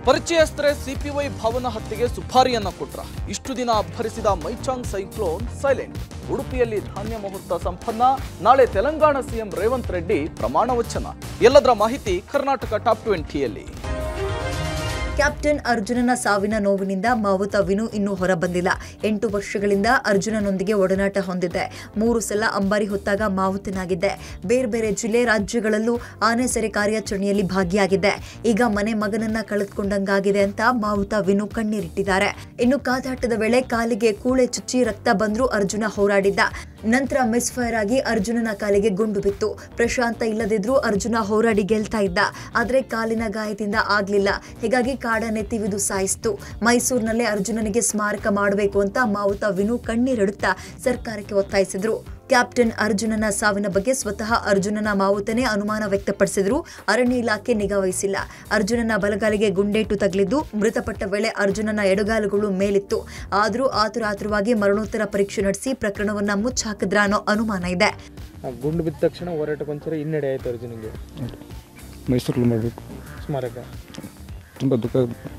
ಪರಿಚಯಸ್ಥರೇ CPY ಭವನ ಹತ್ಯೆಗೆ ಸುಪಾರಿಯನ್ನ ಕೊಟ್ರ ಇಷ್ಟು ದಿನ ಅಬ್ಬರಿಸಿದ ಮೈಚಾಂಗ್ ಸೈಕ್ಲೋನ್ ಸೈಲೆಂಟ್ ಉಡುಪಿಯಲ್ಲಿ ಧಾನ್ಯ ಮುಹೂರ್ತ ಸಂಪನ್ನ ನಾಳೆ ತೆಲಂಗಾಣ ಸಿಎಂ ರೇವಂತ್ ರೆಡ್ಡಿ ಪ್ರಮಾಣ ವಚನ ಎಲ್ಲದರ ಮಾಹಿತಿ ಕರ್ನಾಟಕ ಟಾಪ್ ಟ್ವೆಂಟಿಯಲ್ಲಿ ಕ್ಯಾಪ್ಟನ್ ಅರ್ಜುನನ ಸಾವಿನ ನೋವಿನಿಂದ ಮಾವುತ ವಿನು ಇನ್ನೂ ಹೊರಬಂದಿಲ್ಲ ಎಂಟು ವರ್ಷಗಳಿಂದ ಅರ್ಜುನನೊಂದಿಗೆ ಒಡನಾಟ ಹೊಂದಿದ್ದೆ ಮೂರು ಸಲ ಅಂಬಾರಿ ಹೊತ್ತಾಗ ಮಾವುತನಾಗಿದ್ದೆ ಬೇರೆ ಬೇರೆ ಜಿಲ್ಲೆ ರಾಜ್ಯಗಳಲ್ಲೂ ಆನೆ ಸೆರೆ ಕಾರ್ಯಾಚರಣೆಯಲ್ಲಿ ಭಾಗಿಯಾಗಿದ್ದೆ ಈಗ ಮನೆ ಮಗನನ್ನ ಕಳೆದುಕೊಂಡಂಗಾಗಿದೆ ಅಂತ ಮಾವುತ ವಿನು ಕಣ್ಣೀರಿಟ್ಟಿದ್ದಾರೆ ಇನ್ನು ಕಾದಾಟದ ವೇಳೆ ಕಾಲಿಗೆ ಕೂಳೆ ಚುಚ್ಚಿ ರಕ್ತ ಬಂದ್ರೂ ಅರ್ಜುನ ಹೋರಾಡಿದ್ದ ನಂತರ ಮಿಸ್ಫೈರ್ ಆಗಿ ಅರ್ಜುನನ ಕಾಲಿಗೆ ಗುಂಡು ಬಿತ್ತು ಪ್ರಶಾಂತ ಇಲ್ಲದಿದ್ರೂ ಅರ್ಜುನ ಹೋರಾಡಿ ಗೆಲ್ತಾ ಇದ್ದ ಆದ್ರೆ ಕಾಲಿನ ಗಾಯದಿಂದ ಆಗ್ಲಿಲ್ಲ ಹೀಗಾಗಿ ಕಾಡನ್ನೇ ತಿವಿದು ಸಾಯಿಸ್ತು ಮೈಸೂರಿನಲ್ಲೇ ಅರ್ಜುನನಿಗೆ ಸ್ಮಾರಕ ಮಾಡಬೇಕು ಅಂತ ಮಾವುತ ವಿನು ಕಣ್ಣೀರಿಡುತ್ತಾ ಸರ್ಕಾರಕ್ಕೆ ಒತ್ತಾಯಿಸಿದ್ರು ಕ್ಯಾಪ್ಟನ್ ಅರ್ಜುನನ ಸಾವಿನ ಬಗ್ಗೆ ಸ್ವತಃ ಅರ್ಜುನನ ಮಾವುತನೇ ಅನುಮಾನ ವ್ಯಕ್ತಪಡಿಸಿದ್ರು ಅರಣ್ಯ ಇಲಾಖೆ ನಿಗಾವಹಿಸಿಲ್ಲ ಅರ್ಜುನನ ಬಲಗಾಲಿಗೆ ಗುಂಡೇಟು ತಗಲಿದ್ದು ಮೃತಪಟ್ಟ ವೇಳೆ ಅರ್ಜುನನ ಎಡಗಾಲುಗಳು ಮೇಲಿತ್ತು ಆದರೂ ಆತುರ ಆತುರವಾಗಿ ಮರಣೋತ್ತರ ಪರೀಕ್ಷೆ ನಡೆಸಿ ಪ್ರಕರಣವನ್ನ ಮುಚ್ಚಾಕಿದ್ರ ಅನ್ನೋ ಅನುಮಾನ ಇದೆ ಆ ಗುಂಡು ಬಿದ್ದ ತಕ್ಷಣ ಹೋರಾಟಕ್ಕೆ ಒಂಚೂರು ಹಿನ್ನಡೆ ಆಯಿತು ಅರ್ಜುನಿಗೆ ಮೈಸೂರಲ್ಲಿ ಮಾಡಬೇಕು ಸ್ಮಾರಕ ತುಂಬ ದುಃಖ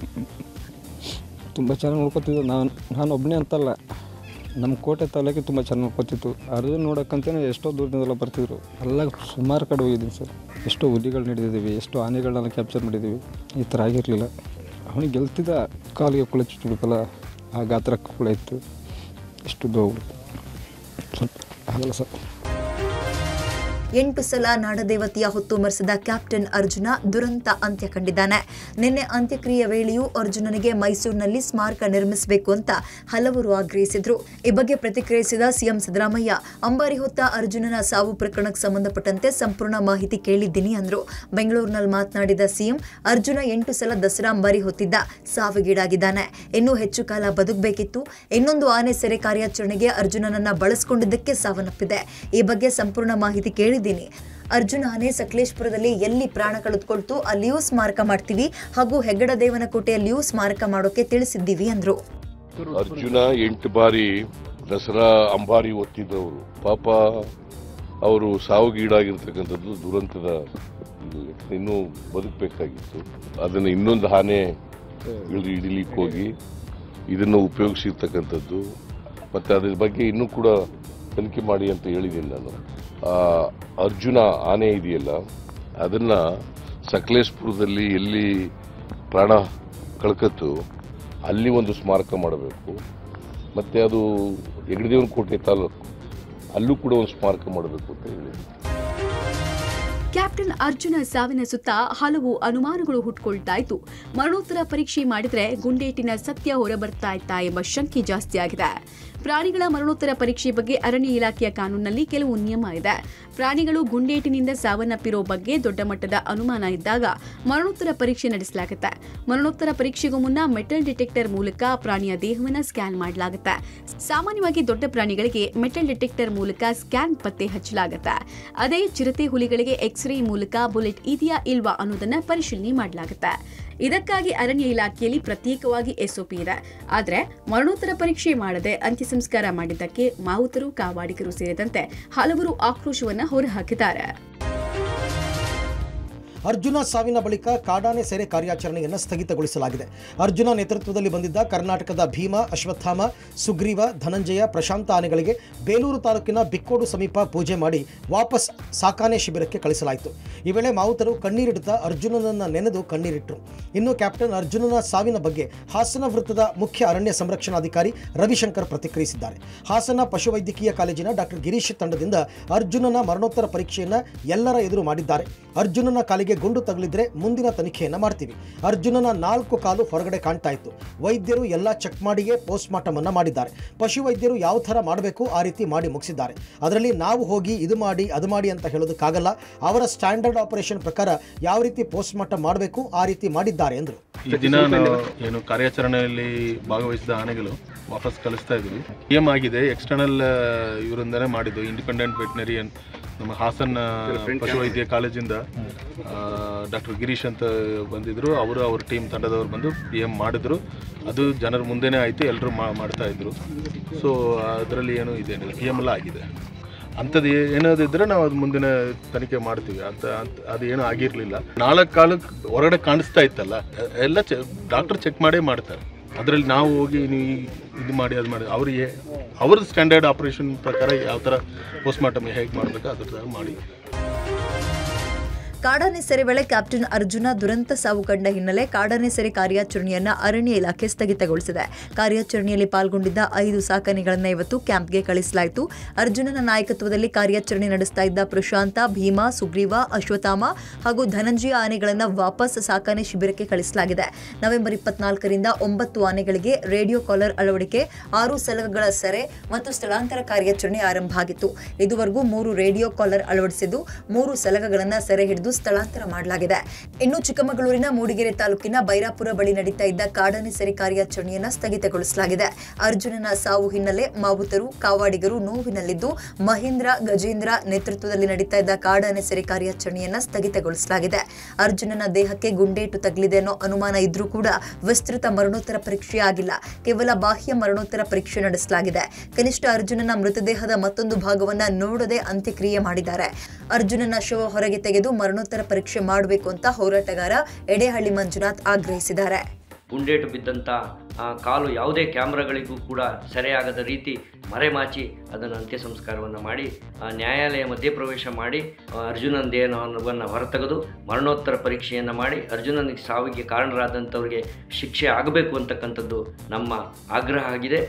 ತುಂಬ ಚೆನ್ನಾಗಿ ನೋಡ್ಕೊತಿದ್ದು ನಾನು ನಾನು ಒಬ್ಬನೇ ಅಂತಲ್ಲ ನಮ್ಮ ಕೋಟೆ ತಾಲೂಕಿಗೆ ತುಂಬ ಚೆನ್ನಾಗಿ ನೋಡ್ಕೊತಿತ್ತು ಅರ್ಜುನ್ ನೋಡೋಕ್ಕಂತಲೇ ಎಷ್ಟೋ ದೂರದಿಂದೆಲ್ಲ ಬರ್ತಿದ್ರು ಎಲ್ಲ ಸುಮಾರು ಕಡೆ ಹೋಗಿದ್ದೀನಿ ಸರ್ ಎಷ್ಟೋ ಹುಲಿಗಳು ಹಿಡಿದಿದ್ದೀವಿ ಎಷ್ಟೋ ಆನೆಗಳನ್ನೆಲ್ಲ ಕ್ಯಾಪ್ಚರ್ ಮಾಡಿದ್ದೀವಿ ಈ ಥರ ಆಗಿರಲಿಲ್ಲ ಅವನಿಗೆ ಗೆಲ್ತಿದ್ದ ಕಾಲಿಗೆ ಕುಳ ಚುಚ್ಚುಬೇಕಲ್ಲ ಆ ಗಾತ್ರ ಕುಳ ಇತ್ತು ಎಷ್ಟು ಹೋಗ್ಬಿಡ್ತು ಸ್ವಲ್ಪ ಆಗಲ್ಲ ಸರ್ ಎಂಟು ಸಲ ನಾಡದೇವತೆಯ ಹೊತ್ತು ಮರೆಸಿದ ಕ್ಯಾಪ್ಟನ್ ಅರ್ಜುನ ದುರಂತ ಅಂತ್ಯ ಕಂಡಿದ್ದಾನೆ ನಿನ್ನೆ ಅಂತ್ಯಕ್ರಿಯೆ ವೇಳೆಯೂ ಅರ್ಜುನನಿಗೆ ಮೈಸೂರಿನಲ್ಲಿ ಸ್ಮಾರಕ ನಿರ್ಮಿಸಬೇಕು ಅಂತ ಹಲವರು ಆಗ್ರಹಿಸಿದ್ರು ಈ ಬಗ್ಗೆ ಪ್ರತಿಕ್ರಿಯಿಸಿದ ಸಿಎಂ ಸಿದ್ದರಾಮಯ್ಯ ಅಂಬಾರಿ ಹೊತ್ತ ಅರ್ಜುನನ ಸಾವು ಪ್ರಕರಣಕ್ಕೆ ಸಂಬಂಧಪಟ್ಟಂತೆ ಸಂಪೂರ್ಣ ಮಾಹಿತಿ ಕೇಳಿದ್ದೀನಿ ಅಂದ್ರು ಬೆಂಗಳೂರಿನಲ್ಲಿ ಮಾತನಾಡಿದ ಸಿಎಂ ಅರ್ಜುನ ಎಂಟು ಸಲ ದಸರಾ ಅಂಬಾರಿ ಹೊತ್ತಿದ್ದ ಸಾವಿಗೀಡಾಗಿದ್ದಾನೆ ಇನ್ನೂ ಹೆಚ್ಚು ಕಾಲ ಬದುಕಬೇಕಿತ್ತು ಇನ್ನೊಂದು ಆನೆ ಸೆರೆ ಕಾರ್ಯಾಚರಣೆಗೆ ಅರ್ಜುನನನ್ನ ಬಳಸಿಕೊಂಡಿದ್ದಕ್ಕೆ ಸಾವನ್ನಪ್ಪಿದೆ ಈ ಬಗ್ಗೆ ಸಂಪೂರ್ಣ ಮಾಹಿತಿ ಕೇಳಿದ್ದೀನಿ ಅರ್ಜುನ ಆನೆ ಸಕಲೇಶ್ಪುರದಲ್ಲಿ ಎಲ್ಲಿ ಪ್ರಾಣ ಕಳೆದುಕೊಳ್ತು ಅಲ್ಲಿಯೂ ಸ್ಮಾರಕ ಮಾಡ್ತೀವಿ ಹಾಗೂ ಹೆಗ್ಗಡ ದೇವನಕೋಟೆಯಲ್ಲಿಯೂ ಸ್ಮಾರಕ ಮಾಡೋಕೆ ತಿಳಿಸಿದ್ದೀವಿ ಅಂದ್ರು ಅರ್ಜುನ ಎಂಟು ಬಾರಿ ದಸರಾ ಅಂಬಾರಿ ಒತ್ತಿದ್ದವರು ಪಾಪ ಅವರು ಸಾವಿಗೀಡಾಗಿರ್ತಕ್ಕಂಥದ್ದು ದುರಂತದ ಇದು. ಇನ್ನೂ ಬದುಕಬೇಕಾಗಿತ್ತು ಅದನ್ನು ಇನ್ನೊಂದು ಆನೆ ಇಳಿದು ಹಿಡಿಲಿಕ್ಕೆ ಹೋಗಿ ಇದನ್ನು ಉಪಯೋಗಿಸಿರ್ತಕ್ಕಂಥದ್ದು ಮತ್ತು ಅದ್ರ ಬಗ್ಗೆ ಇನ್ನೂ ಕೂಡ ತನಿಖೆ ಮಾಡಿ ಅಂತ ಹೇಳಿದ್ದೀನಿ ನಾನು ಆ ಅರ್ಜುನ ಆನೆ ಇದೆಯಲ್ಲ ಅದನ್ನು ಸಕಲೇಶ್ಪುರದಲ್ಲಿ ಎಲ್ಲಿ ಪ್ರಾಣ ಕಳ್ಕತ್ತು ಅಲ್ಲಿ ಒಂದು ಸ್ಮಾರಕ ಮಾಡಬೇಕು ಮತ್ತು ಅದು ಹೆಗ್ಗಡದೇವನ ಕೋಟೆ ತಾಲೂಕು ಅಲ್ಲೂ ಕೂಡ ಒಂದು ಸ್ಮಾರಕ ಮಾಡಬೇಕು ಅಂತ ಹೇಳಿದ್ದೀನಿ ಕ್ಯಾಪ್ಟನ್ ಅರ್ಜುನ ಸಾವಿನ ಸುತ್ತ ಹಲವು ಅನುಮಾನಗಳು ಹುಟ್ಕೊಳ್ತಾ ಇತ್ತು ಮರಣೋತ್ತರ ಪರೀಕ್ಷೆ ಮಾಡಿದ್ರೆ ಗುಂಡೇಟಿನ ಸತ್ಯ ಹೊರಬರ್ತಾ ಇತ್ತಾ ಎಂಬ ಶಂಕೆ ಜಾಸ್ತಿ ಆಗಿದೆ ಪ್ರಾಣಿಗಳ ಮರಣೋತ್ತರ ಪರೀಕ್ಷೆ ಬಗ್ಗೆ ಅರಣ್ಯ ಇಲಾಖೆಯ ಕಾನೂನಿನಲ್ಲಿ ಕೆಲವು ನಿಯಮ ಇದೆ ಪ್ರಾಣಿಗಳು ಗುಂಡೇಟಿನಿಂದ ಸಾವನ್ನಪ್ಪಿರೋ ಬಗ್ಗೆ ದೊಡ್ಡ ಮಟ್ಟದ ಅನುಮಾನ ಇದ್ದಾಗ ಮರಣೋತ್ತರ ಪರೀಕ್ಷೆ ನಡೆಸಲಾಗುತ್ತೆ ಮರಣೋತ್ತರ ಪರೀಕ್ಷೆಗೂ ಮುನ್ನ ಮೆಟಲ್ ಡಿಟೆಕ್ಟರ್ ಮೂಲಕ ಪ್ರಾಣಿಯ ದೇಹವನ್ನ ಸ್ಕ್ಯಾನ್ ಮಾಡಲಾಗುತ್ತೆ ಸಾಮಾನ್ಯವಾಗಿ ದೊಡ್ಡ ಪ್ರಾಣಿಗಳಿಗೆ ಮೆಟಲ್ ಡಿಟೆಕ್ಟರ್ ಮೂಲಕ ಸ್ಕ್ಯಾನ್ ಪತ್ತೆ ಹಚ್ಚಲಾಗುತ್ತೆ ಅದೇ ಚಿರತೆ ಹುಲಿಗಳಿಗೆ ಎಕ್ಸ್ರೇ ಮೂಲಕ ಬುಲೆಟ್ ಇದೆಯಾ ಇಲ್ವಾ ಅನ್ನೋದನ್ನ ಪರಿಶೀಲನೆ ಮಾಡಲಾಗುತ್ತೆ ಇದಕ್ಕಾಗಿ ಅರಣ್ಯ ಇಲಾಖೆಯಲ್ಲಿ ಪ್ರತ್ಯೇಕವಾಗಿ ಎಸ್ಒಪಿ ಇದೆ ಆದ್ರೆ ಮರಣೋತ್ತರ ಪರೀಕ್ಷೆ ಮಾಡದೆ ಅಂತ್ಯ ಸಂಸ್ಕಾರ ಮಾಡಿದ್ದಕ್ಕೆ ಮಾವುತರು ಕಾವಾಡಿಗರು ಸೇರಿದಂತೆ ಹಲವರು ಆಕ್ರೋಶವನ್ನ ಹೊರಹಾಕಿದ್ದಾರೆ ಅರ್ಜುನ ಸಾವಿನ ಬಳಿಕ ಕಾಡಾನೆ ಸೆರೆ ಕಾರ್ಯಾಚರಣೆಯನ್ನು ಸ್ಥಗಿತಗೊಳಿಸಲಾಗಿದೆ ಅರ್ಜುನ ನೇತೃತ್ವದಲ್ಲಿ ಬಂದಿದ್ದ ಕರ್ನಾಟಕದ ಭೀಮ ಅಶ್ವತ್ಥಾಮ ಸುಗ್ರೀವ ಧನಂಜಯ ಪ್ರಶಾಂತ ಆನೆಗಳಿಗೆ ಬೇಲೂರು ತಾಲೂಕಿನ ಬಿಕ್ಕೋಡು ಸಮೀಪ ಪೂಜೆ ಮಾಡಿ ವಾಪಸ್ ಸಾಕಾನೆ ಶಿಬಿರಕ್ಕೆ ಕಳಿಸಲಾಯಿತು ಈ ವೇಳೆ ಮಾವುತರು ಕಣ್ಣೀರಿಡುತ್ತಾ ಅರ್ಜುನನನ್ನ ನೆನೆದು ಕಣ್ಣೀರಿಟ್ಟರು ಇನ್ನು ಕ್ಯಾಪ್ಟನ್ ಅರ್ಜುನನ ಸಾವಿನ ಬಗ್ಗೆ ಹಾಸನ ವೃತ್ತದ ಮುಖ್ಯ ಅರಣ್ಯ ಸಂರಕ್ಷಣಾಧಿಕಾರಿ ರವಿಶಂಕರ್ ಪ್ರತಿಕ್ರಿಯಿಸಿದ್ದಾರೆ ಹಾಸನ ಪಶುವೈದ್ಯಕೀಯ ಕಾಲೇಜಿನ ಡಾಕ್ಟರ್ ಗಿರೀಶ್ ತಂಡದಿಂದ ಅರ್ಜುನನ ಮರಣೋತ್ತರ ಪರೀಕ್ಷೆಯನ್ನ ಎಲ್ಲರ ಎದುರು ಮಾಡಿದ್ದಾರೆ ಅರ್ಜುನನ ಕಾಲಿಗೆ ಗುಂಡು ತಗುಲಿದ್ರೆ ಮುಂದಿನ ತನಿಖೆಯನ್ನ ಮಾಡ್ತೀವಿ ಅರ್ಜುನನ ನಾಲ್ಕು ಕಾಲು ಹೊರಗಡೆ ಕಾಣ್ತಾ ಇತ್ತು ವೈದ್ಯರು ಎಲ್ಲ ಚೆಕ್ ಮಾಡಿಯೇ ಪೋಸ್ಟ್ ಮಾರ್ಟಮ್ ಅನ್ನ ಮಾಡಿದ್ದಾರೆ ಪಶುವೈದ್ಯರು ಯಾವ ಥರ ಮಾಡಬೇಕು ಆ ರೀತಿ ಮಾಡಿ ಮುಗಿಸಿದ್ದಾರೆ ಅದರಲ್ಲಿ ನಾವು ಹೋಗಿ ಇದು ಮಾಡಿ ಅದು ಮಾಡಿ ಅಂತ ಹೇಳೋದಕ್ಕಾಗಲ್ಲ ಅವರ ಸ್ಟ್ಯಾಂಡರ್ಡ್ ಆಪರೇಷನ್ ಪ್ರಕಾರ ಯಾವ ರೀತಿ ಪೋಸ್ಟ್ ಮಾರ್ಟಮ್ ಮಾಡಬೇಕು ಆ ರೀತಿ ಮಾಡಿದ್ದಾರೆ ಎಂದರು ಈ ದಿನ ನಾವು ಏನು ಕಾರ್ಯಾಚರಣೆಯಲ್ಲಿ ಭಾಗವಹಿಸಿದ ಆನೆಗಳು ವಾಪಸ್ ಕಳಿಸ್ತಾ ಇದ್ವಿ ಎಂ ಆಗಿದೆ ಎಕ್ಸ್ಟರ್ನಲ್ ಇವರಿಂದನೇ ಮಾಡಿದ್ದು ಇಂಡಿಪೆಂಡೆಂಟ್ ವೆಟನರಿಯನ್ ನಮ್ಮ ಹಾಸನ್ ಪಶುವೈದ್ಯ ಕಾಲೇಜಿಂದ ಡಾಕ್ಟರ್ ಗಿರೀಶ್ ಅಂತ ಬಂದಿದ್ರು ಅವರು ಅವ್ರ ಟೀಮ್ ತಂಡದವ್ರು ಬಂದು ಪಿ ಎಮ್ ಮಾಡಿದ್ರು ಅದು ಜನರ ಮುಂದೆನೇ ಆಯಿತು ಎಲ್ಲರೂ ಮಾಡ್ತಾ ಇದ್ರು ಸೊ ಅದರಲ್ಲಿ ಏನು ಇದೇನಿಲ್ಲ ಪಿ ಎಮ್ ಎಲ್ಲ ಆಗಿದೆ ಅಂಥದ್ದು ಏನಾದಿದ್ರೆ ನಾವು ಅದು ಮುಂದಿನ ತನಿಖೆ ಮಾಡ್ತೀವಿ ಅಂತ ಅಂತ- ಅದು ಏನೂ ಆಗಿರಲಿಲ್ಲ ನಾಲ್ಕು ಕಾಲಕ್ಕೆ ಹೊರಗಡೆ ಕಾಣಿಸ್ತಾ ಇತ್ತಲ್ಲ ಎ- ಎಲ್ಲ ಚೆ ಡಾಕ್ಟರ್ ಚೆಕ್ ಮಾಡೇ ಮಾಡ್ತಾರೆ ಅದರಲ್ಲಿ ನಾವು ಹೋಗಿ ನೀವು ಈ- ಇದು ಮಾಡಿ ಅದು ಮಾಡಿ ಅವರಿಗೆ ಅವ್ರದ್ದು ಸ್ಟ್ಯಾಂಡರ್ಡ್ ಆಪರೇಷನ್ ಪ್ರಕಾರ ಯಾವ ಥರ ಪೋಸ್ಟ್ಮಾರ್ಟಮ್ ಹೇಗೆ ಮಾಡಬೇಕು ಅದ್ರ ಥರ ಮಾಡಿ ಕಾಡಾನೆ ಸೆರೆ ವೇಳೆ ಕ್ಯಾಪ್ಟನ್ ಅರ್ಜುನ ದುರಂತ ಸಾವು ಕಂಡ ಹಿನ್ನೆಲೆ ಕಾಡಾನೆ ಸೆರೆ ಕಾರ್ಯಾಚರಣೆಯನ್ನ ಅರಣ್ಯ ಇಲಾಖೆ ಸ್ಥಗಿತಗೊಳಿಸಿದೆ ಕಾರ್ಯಾಚರಣೆಯಲ್ಲಿ ಪಾಲ್ಗೊಂಡಿದ್ದ ಐದು ಸಾಕಾನೆಗಳನ್ನ ಇವತ್ತು ಕ್ಯಾಂಪ್ಗೆ ಕಳಿಸಲಾಯಿತು ಅರ್ಜುನನ ನಾಯಕತ್ವದಲ್ಲಿ ಕಾರ್ಯಾಚರಣೆ ನಡೆಸ್ತಾ ಇದ್ದ ಪ್ರಶಾಂತ ಭೀಮಾ ಸುಗ್ರೀವ ಅಶ್ವತ್ಥಾಮ ಹಾಗೂ ಧನಂಜಯ ಆನೆಗಳನ್ನ ವಾಪಸ್ ಸಾಕಾನೆ ಶಿಬಿರಕ್ಕೆ ಕಳಿಸಲಾಗಿದೆ ನವೆಂಬರ್ ಇಪ್ಪತ್ನಾಲ್ಕರಿಂದ ಒಂಬತ್ತು ಆನೆಗಳಿಗೆ ರೇಡಿಯೋ ಕಾಲರ್ ಅಳವಡಿಕೆ ಆರು ಸಲಗಗಳ ಸೆರೆ ಮತ್ತು ಸ್ಥಳಾಂತರ ಕಾರ್ಯಾಚರಣೆ ಆರಂಭ ಆಗಿತ್ತು ಇದುವರೆಗೂ ಮೂರು ರೇಡಿಯೋ ಕಾಲರ್ ಅಳವಡಿಸಿದ್ದು ಮೂರು ಸಲಗಗಳನ್ನ ಸೆರೆ ಹಿಡಿದು ಸ್ಥಳಾಂತರ ಮಾಡಲಾಗಿದೆ ಇನ್ನು ಚಿಕ್ಕಮಗಳೂರಿನ ಮೂಡಿಗೆರೆ ತಾಲೂಕಿನ ಬೈರಾಪುರ ಬಳಿ ನಡೀತಾ ಇದ್ದ ಕಾಡಾನೆ ಸೆರೆ ಕಾರ್ಯಾಚರಣೆಯನ್ನ ಸ್ಥಗಿತಗೊಳಿಸಲಾಗಿದೆ ಅರ್ಜುನನ ಸಾವು ಹಿನ್ನೆಲೆ ಮಾವುತರು ಕಾವಾಡಿಗರು ನೋವಿನಲ್ಲಿದ್ದು ಮಹೇಂದ್ರ ಗಜೇಂದ್ರ ನೇತೃತ್ವದಲ್ಲಿ ನಡೀತಾ ಇದ್ದ ಕಾಡಾನೆ ಸೆರೆ ಕಾರ್ಯಾಚರಣೆಯನ್ನ ಸ್ಥಗಿತಗೊಳಿಸಲಾಗಿದೆ ಅರ್ಜುನನ ದೇಹಕ್ಕೆ ಗುಂಡೇಟು ತಗಲಿದೆ ಅನ್ನೋ ಅನುಮಾನ ಇದ್ರೂ ಕೂಡ ವಿಸ್ತೃತ ಮರಣೋತ್ತರ ಪರೀಕ್ಷೆ ಆಗಿಲ್ಲ ಕೇವಲ ಬಾಹ್ಯ ಮರಣೋತ್ತರ ಪರೀಕ್ಷೆ ನಡೆಸಲಾಗಿದೆ ಕನಿಷ್ಠ ಅರ್ಜುನನ ಮೃತದೇಹದ ಮತ್ತೊಂದು ಭಾಗವನ್ನ ನೋಡದೆ ಅಂತ್ಯಕ್ರಿಯೆ ಮಾಡಿದ್ದಾರೆ ಅರ್ಜುನನ ಶವ ಹೊರಗೆ ತೆಗೆದು ಮರಣೋತ್ತರ ಪರೀಕ್ಷೆ ಮಾಡಬೇಕು ಅಂತ ಹೋರಾಟಗಾರ ಎಡೆಹಳ್ಳಿ ಮಂಜುನಾಥ್ ಆಗ್ರಹಿಸಿದ್ದಾರೆ ಗುಂಡೇಟು ಬಿದ್ದಂಥ ಆ, ಕಾಲು ಯಾವುದೇ ಕ್ಯಾಮ್ರಾಗಳಿಗೂ ಕೂಡ ಸೆರೆಯಾಗದ ರೀತಿ ಮರೆಮಾಚಿ ಅದನ್ನು ಅಂತ್ಯ ಸಂಸ್ಕಾರವನ್ನು ಮಾಡಿ ಆ, ನ್ಯಾಯಾಲಯ ಮಧ್ಯಪ್ರವೇಶ ಮಾಡಿ ಆ, ಅರ್ಜುನನ ದೇಹವನ್ನು ಹೊರತೆಗೆದು ಮರಣೋತ್ತರ ಪರೀಕ್ಷೆಯನ್ನು ಮಾಡಿ ಅರ್ಜುನನಿಗೆ ಸಾವಿಗೆ ಕಾರಣರಾದಂಥವ್ರಿಗೆ ಶಿಕ್ಷೆ ಆಗಬೇಕು ಅಂತಕ್ಕಂಥದ್ದು ನಮ್ಮ ಆಗ್ರಹ ಆಗಿದೆ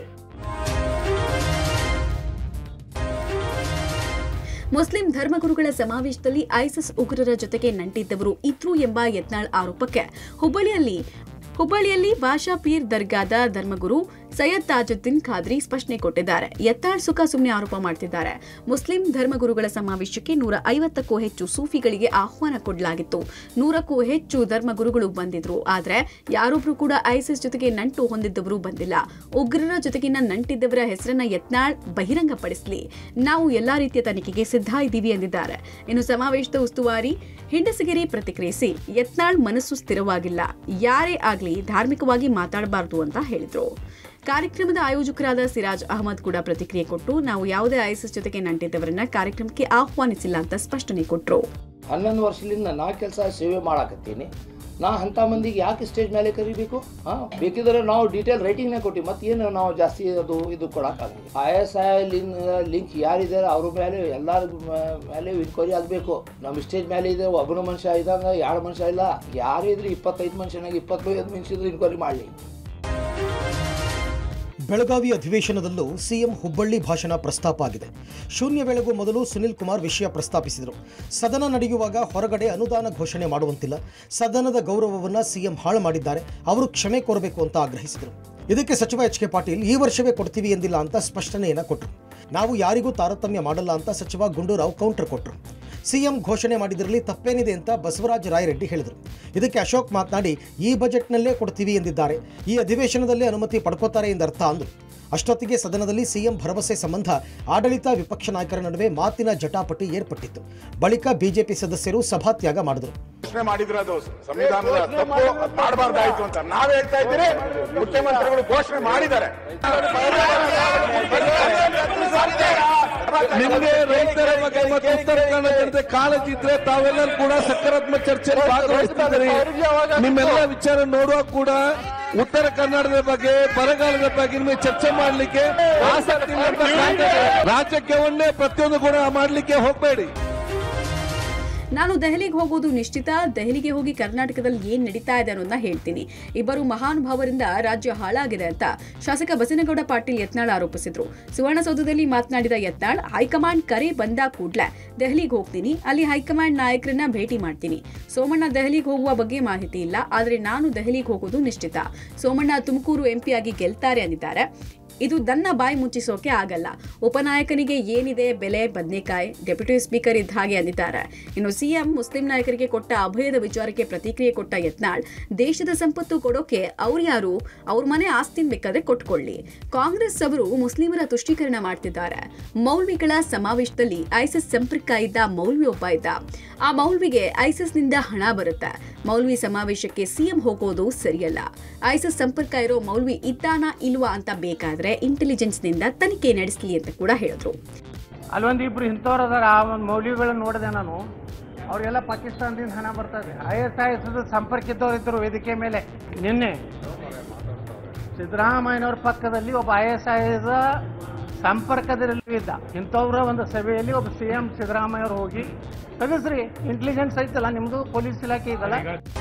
ಮುಸ್ಲಿಂ ಧರ್ಮಗುರುಗಳ ಸಮಾವೇಶದಲ್ಲಿ ಐಸಿಸ್ ಉಗ್ರರ ಜೊತೆಗೆ ನಂಟಿದ್ದವರು ಇದ್ರು ಎಂಬ ಯತ್ನಾಳ್ ಆರೋಪಕ್ಕೆ ಹುಬ್ಬಳ್ಳಿಯಲ್ಲಿ ಹುಬ್ಬಳ್ಳಿಯಲ್ಲಿ ಬಾಷಾ ಪೀರ್ ದರ್ಗಾದ ಧರ್ಮಗುರು ಸೈಯದ್ ತಾಜುದ್ದೀನ್ ಖಾದ್ರಿ ಸ್ಪಷ್ಟನೆ ಕೊಟ್ಟಿದ್ದಾರೆ ಯತ್ನಾಳ್ ಸುಖ ಸುಮ್ಮನೆ ಆರೋಪ ಮಾಡ್ತಿದ್ದಾರೆ ಮುಸ್ಲಿಂ ಧರ್ಮಗುರುಗಳ ಸಮಾವೇಶಕ್ಕೆ ನೂರ ಐವತ್ತಕ್ಕೂ ಹೆಚ್ಚು ಸೂಫಿಗಳಿಗೆ ಆಹ್ವಾನ ಕೊಡಲಾಗಿತ್ತು ನೂರಕ್ಕೂ ಹೆಚ್ಚು ಧರ್ಮಗುರುಗಳು ಬಂದಿದ್ರು ಆದ್ರೆ ಯಾರೊಬ್ರು ಕೂಡ ಐಸಿಸ್ ಜೊತೆಗೆ ನಂಟು ಹೊಂದಿದ್ದವರು ಬಂದಿಲ್ಲ ಉಗ್ರರ ಜೊತೆಗಿನ ನಂಟಿದ್ದವರ ಹೆಸರನ್ನ ಯತ್ನಾಳ್ ಬಹಿರಂಗಪಡಿಸಲಿ ನಾವು ಎಲ್ಲಾ ರೀತಿಯ ತನಿಖೆಗೆ ಸಿದ್ಧ ಇದ್ದೀವಿ ಎಂದಿದ್ದಾರೆ ಇನ್ನು ಸಮಾವೇಶದ ಉಸ್ತುವಾರಿ ಹಿಂಡಸಗಿರಿ ಪ್ರತಿಕ್ರಿಯಿಸಿ ಯತ್ನಾಳ್ ಮನಸ್ಸು ಸ್ಥಿರವಾಗಿಲ್ಲ ಯಾರೇ ಆಗ್ಲಿ ಧಾರ್ಮಿಕವಾಗಿ ಮಾತಾಡಬಾರದು ಅಂತ ಹೇಳಿದ್ರು ಕಾರ್ಯಕ್ರಮದ ಆಯೋಜಕರಾದ ಸಿರಾಜ್ ಅಹಮದ್ ಕೂಡ ಪ್ರತಿಕ್ರಿಯೆ ಕೊಟ್ಟು ನಾವು ಯಾವುದೇ ಐಸಿಸ್ ಜೊತೆಗೆ ನಂಟಿದ್ದವರನ್ನ ಕಾರ್ಯಕ್ರಮಕ್ಕೆ ಆಹ್ವಾನಿಸಿಲ್ಲ ಅಂತ ಸ್ಪಷ್ಟನೆ ಕೊಟ್ಟರು ಹನ್ನೊಂದು ವರ್ಷದಿಂದ ನಾ ಕೆಲಸ ಸೇವೆ ಮಾಡಾಕತ್ತೀನಿ ನಾ ಅಂಥ ಮಂದಿಗೆ ಯಾಕೆ ಸ್ಟೇಜ್ ಮೇಲೆ ಕರಿಬೇಕು ಹಾಂ ಬೇಕಿದ್ರೆ ನಾವು ಡೀಟೇಲ್ ರೈಟಿಂಗ್ನೇ ಕೊಟ್ಟಿವಿ ಮತ್ತೇನು ನಾವು ಜಾಸ್ತಿ ಅದು ಇದು ಕೊಡೋಕ್ಕಾಗಲ್ಲ I S I link link ಯಾರಿದ್ದಾರೆ ಅವ್ರ ಮೇಲೆ ಎಲ್ಲರ ಮೇಲೆ ಇನ್ಕ್ವೈರಿ ಆಗಬೇಕು ನಮ್ಮ ಸ್ಟೇಜ್ ಮೇಲೆ ಇದೆ ಒಬ್ಬನ ಮನುಷ್ಯ ಇದ್ದಂಗೆ ಎರಡು ಮನುಷ್ಯ ಇಲ್ಲ ಯಾರಿದ್ರೆ ಇಪ್ಪತ್ತೈದು ಮನುಷ್ಯನಾಗ ಇಪ್ಪತ್ತೈದು ಮನುಷ್ಯ ಇದ್ರೆ ಇನ್ಕ್ವೈರಿ ಮಾಡಲಿ ಬೆಳಗಾವಿ ಅಧಿವೇಶನದಲ್ಲೂ ಸಿಎಂ ಹುಬ್ಬಳ್ಳಿ ಭಾಷಣ ಪ್ರಸ್ತಾಪ ಆಗಿದೆ ಶೂನ್ಯ ವೇಳೆಗೂ ಮೊದಲು ಸುನಿಲ್ ಕುಮಾರ್ ವಿಷಯ ಪ್ರಸ್ತಾಪಿಸಿದರು ಸದನ ನಡೆಯುವಾಗ ಹೊರಗಡೆ ಅನುದಾನ ಘೋಷಣೆ ಮಾಡುವಂತಿಲ್ಲ ಸದನದ ಗೌರವವನ್ನು ಸಿಎಂ ಹಾಳು ಮಾಡಿದ್ದಾರೆ ಅವರು ಕ್ಷಮೆ ಕೋರಬೇಕು ಅಂತ ಆಗ್ರಹಿಸಿದರು ಇದಕ್ಕೆ ಸಚಿವ ಎಚ್ ಕೆ ಪಾಟೀಲ್ ಈ ವರ್ಷವೇ ಕೊಡ್ತೀವಿ ಎಂದಿಲ್ಲ ಅಂತ ಸ್ಪಷ್ಟನೆಯನ್ನು ಕೊಟ್ಟರು ನಾವು ಯಾರಿಗೂ ತಾರತಮ್ಯ ಮಾಡಲ್ಲ ಅಂತ ಸಚಿವ ಗುಂಡೂರಾವ್ ಕೌಂಟರ್ ಕೊಟ್ಟರು ಸಿಎಂ ಘೋಷಣೆ ಮಾಡಿದ್ರಲ್ಲಿ ತಪ್ಪೇನಿದೆ ಅಂತ ಬಸವರಾಜ ರಾಯರೆಡ್ಡಿ ಹೇಳಿದರು ಇದಕ್ಕೆ ಅಶೋಕ್ ಮಾತನಾಡಿ ಈ ಬಜೆಟ್ನಲ್ಲೇ ಕೊಡ್ತೀವಿ ಎಂದಿದ್ದಾರೆ ಈ ಅಧಿವೇಶನದಲ್ಲೇ ಅನುಮತಿ ಪಡ್ಕೋತಾರೆ ಎಂದರ್ಥ ಅಂದರು ಅಷ್ಟೊತ್ತಿಗೆ ಸದನದಲ್ಲಿ ಸಿಎಂ ಭರವಸೆ ಸಂಬಂಧ ಆಡಳಿತ ವಿಪಕ್ಷ ನಾಯಕರ ನಡುವೆ ಮಾತಿನ ಜಟಾಪಟಿ ಏರ್ಪಟ್ಟಿತ್ತು ಬಳಿಕ ಬಿಜೆಪಿ ಸದಸ್ಯರು ಸಭಾತ್ಯಾಗ ಮಾಡಿದರು ಘೋಷಣೆ ಮಾಡಿದ್ರು ಅದು ಸಂವಿಧಾನದ ತಪ್ಪು ಮಾಡಬಾರ್ದಾಯ್ತು ಅಂತ ನಾವ್ ಹೇಳ್ತಾ ಇದ್ದೀರಿ ಮುಖ್ಯಮಂತ್ರಿಗಳು ಘೋಷಣೆ ಮಾಡಿದ್ದಾರೆ ನಿಮಗೆ ರೈತರ ಬಗ್ಗೆ ಮತ್ತು ಉತ್ತರ ಕನ್ನಡ ಜನತೆ ಕಾಳಜಿದ್ರೆ ತಾವೆಲ್ಲರೂ ಕೂಡ ಸಕಾರಾತ್ಮಕ ಚರ್ಚೆಯಲ್ಲಿ ಭಾಗವಹಿಸ್ತಿದ್ದೀರಿ ನಿಮ್ಮೆಲ್ಲ ವಿಚಾರ ನೋಡುವಾಗ ಕೂಡ ಉತ್ತರ ಕನ್ನಡದ ಬಗ್ಗೆ ಬರಗಾಲದ ಬಗ್ಗೆ ನಿಮಗೆ ಚರ್ಚೆ ಮಾಡ್ಲಿಕ್ಕೆ ಆಸಕ್ತಿ ಇರುವಂತ ಕಾಣ್ತದೆ. ರಾಜ್ಯಕ್ಕೆ ಒಂದೇ ಪ್ರತಿಯೊಂದು ಕೂಡ ಮಾಡ್ಲಿಕ್ಕೆ ಹೋಗ್ಬೇಡಿ ನಾನು ದೆಹಲಿಗೆ ಹೋಗೋದು ನಿಶ್ಚಿತ ದೆಹಲಿಗೆ ಹೋಗಿ ಕರ್ನಾಟಕದಲ್ಲಿ ಏನ್ ನಡೀತಾ ಇದೆ ಅನ್ನೋದನ್ನ ಹೇಳ್ತೀನಿ ಇಬ್ಬರು ಮಹಾನುಭಾವರಿಂದ ರಾಜ್ಯ ಹಾಳಾಗಿದೆ ಅಂತ ಶಾಸಕ ಬಸನಗೌಡ ಪಾಟೀಲ್ ಯತ್ನಾಳ್ ಆರೋಪಿಸಿದ್ರು ಸುವರ್ಣಸೌಧದಲ್ಲಿ ಮಾತನಾಡಿದ ಯತ್ನಾಳ್ ಹೈಕಮಾಂಡ್ ಕರೆ ಬಂದ ಕೂಡ್ಲೆ ದೆಹಲಿಗೆ ಹೋಗ್ತೀನಿ ಅಲ್ಲಿ ಹೈಕಮಾಂಡ್ ನಾಯಕರನ್ನ ಭೇಟಿ ಮಾಡ್ತೀನಿ ಸೋಮಣ್ಣ ದೆಹಲಿಗೆ ಹೋಗುವ ಬಗ್ಗೆ ಮಾಹಿತಿ ಇಲ್ಲ ಆದರೆ ನಾನು ದೆಹಲಿಗೆ ಹೋಗೋದು ನಿಶ್ಚಿತ ಸೋಮಣ್ಣ ತುಮಕೂರು ಎಂಪಿ ಆಗಿ ಗೆಲ್ತಾರೆ ಅಂದಿದ್ದಾರೆ ಇದು ದನ್ನ ಬಾಯಿ ಮುಚ್ಚಿಸೋಕೆ ಆಗಲ್ಲ ಉಪನಾಯಕನಿಗೆ ಏನಿದೆ ಬೆಲೆ ಬದನೆಕಾಯಿ ಡೆಪ್ಯೂಟಿ ಸ್ಪೀಕರ್ ಇದ್ದ ಹಾಗೆ ಅಂದಿದ್ದಾರೆ ಇನ್ನು ಸಿಎಂ ಮುಸ್ಲಿಂ ನಾಯಕರಿಗೆ ಕೊಟ್ಟ ಅಭಯದ ವಿಚಾರಕ್ಕೆ ಪ್ರತಿಕ್ರಿಯೆ ಕೊಟ್ಟ ಯತ್ನಾಳ್ ದೇಶದ ಸಂಪತ್ತು ಕೊಡೋಕೆ ಅವ್ರು ಯಾರು ಅವ್ರ ಮನೆ ಆಸ್ತಿನ ಬೇಕಾದ್ರೆ ಕೊಟ್ಕೊಳ್ಳಿ ಕಾಂಗ್ರೆಸ್ ಅವರು ಮುಸ್ಲಿಮರ ತುಷ್ಟೀಕರಣ ಮಾಡ್ತಿದ್ದಾರೆ ಮೌಲ್ವಿಗಳ ಸಮಾವೇಶದಲ್ಲಿ ಐಸಿಸ್ ಸಂಪರ್ಕ ಇದ್ದ ಮೌಲ್ವಿ ಒಬ್ಬ ಇದ್ದ ಆ ಮೌಲ್ವಿಗೆ ಐಸಿಸ್ನಿಂದ ಹಣ ಬರುತ್ತೆ ಮೌಲ್ವಿ ಸಮಾವೇಶಕ್ಕೆ ಸಿಎಂ ಹೋಗೋದು ಸರಿಯಲ್ಲ ಐಸಿಸ್ ಸಂಪರ್ಕ ಇರೋ ಮೌಲ್ವಿ ಇದ್ದಾನಾ ಇಲ್ವಾ ಅಂತ ಬೇಕಾದ್ರೆ ಇಂಟೆಲಿಜೆನ್ಸ್ನಿಂದ ತನಿಖೆ ನಡೆಸಲಿ ಅಂತ ಕೂಡ ಹೇಳಿದ್ರು ಅಲ್ಲೊಂದು ಇಬ್ರು ಇಂಥವ್ರು ಅದಾರ ಆ ಒಂದು ಮೌಲ್ಯಗಳನ್ನ ನೋಡಿದೆ ನಾನು ಅವರೆಲ್ಲ ಪಾಕಿಸ್ತಾನದಿಂದ ಹಣ ಬರ್ತದೆ ಐ ಎಸ್ ಐ ಎಸ್ ಸಂಪರ್ಕ ಇದ್ದವ್ರು ಇದ್ದರು ವೇದಿಕೆ ಮೇಲೆ ನಿನ್ನೆ ಸಿದ್ದರಾಮಯ್ಯನವ್ರ ಪಕ್ಕದಲ್ಲಿ ಒಬ್ಬ ಐ ಎಸ್ ಐ ಎಸ್ ಸಂಪರ್ಕದಲ್ಲಿ ಇದ್ದ ಇಂಥವ್ರ ಒಂದು ಸಭೆಯಲ್ಲಿ ಒಬ್ಬ ಸಿ ಎಂ ಸಿದ್ದರಾಮಯ್ಯ ಅವ್ರು ಹೋಗಿ ತೆಗೆಸ್ರಿ ಇಂಟೆಲಿಜೆನ್ಸ್ ಐತಲ್ಲ ನಿಮ್ಮದು ಪೊಲೀಸ್ ಇಲಾಖೆ ಇದಲ್ಲ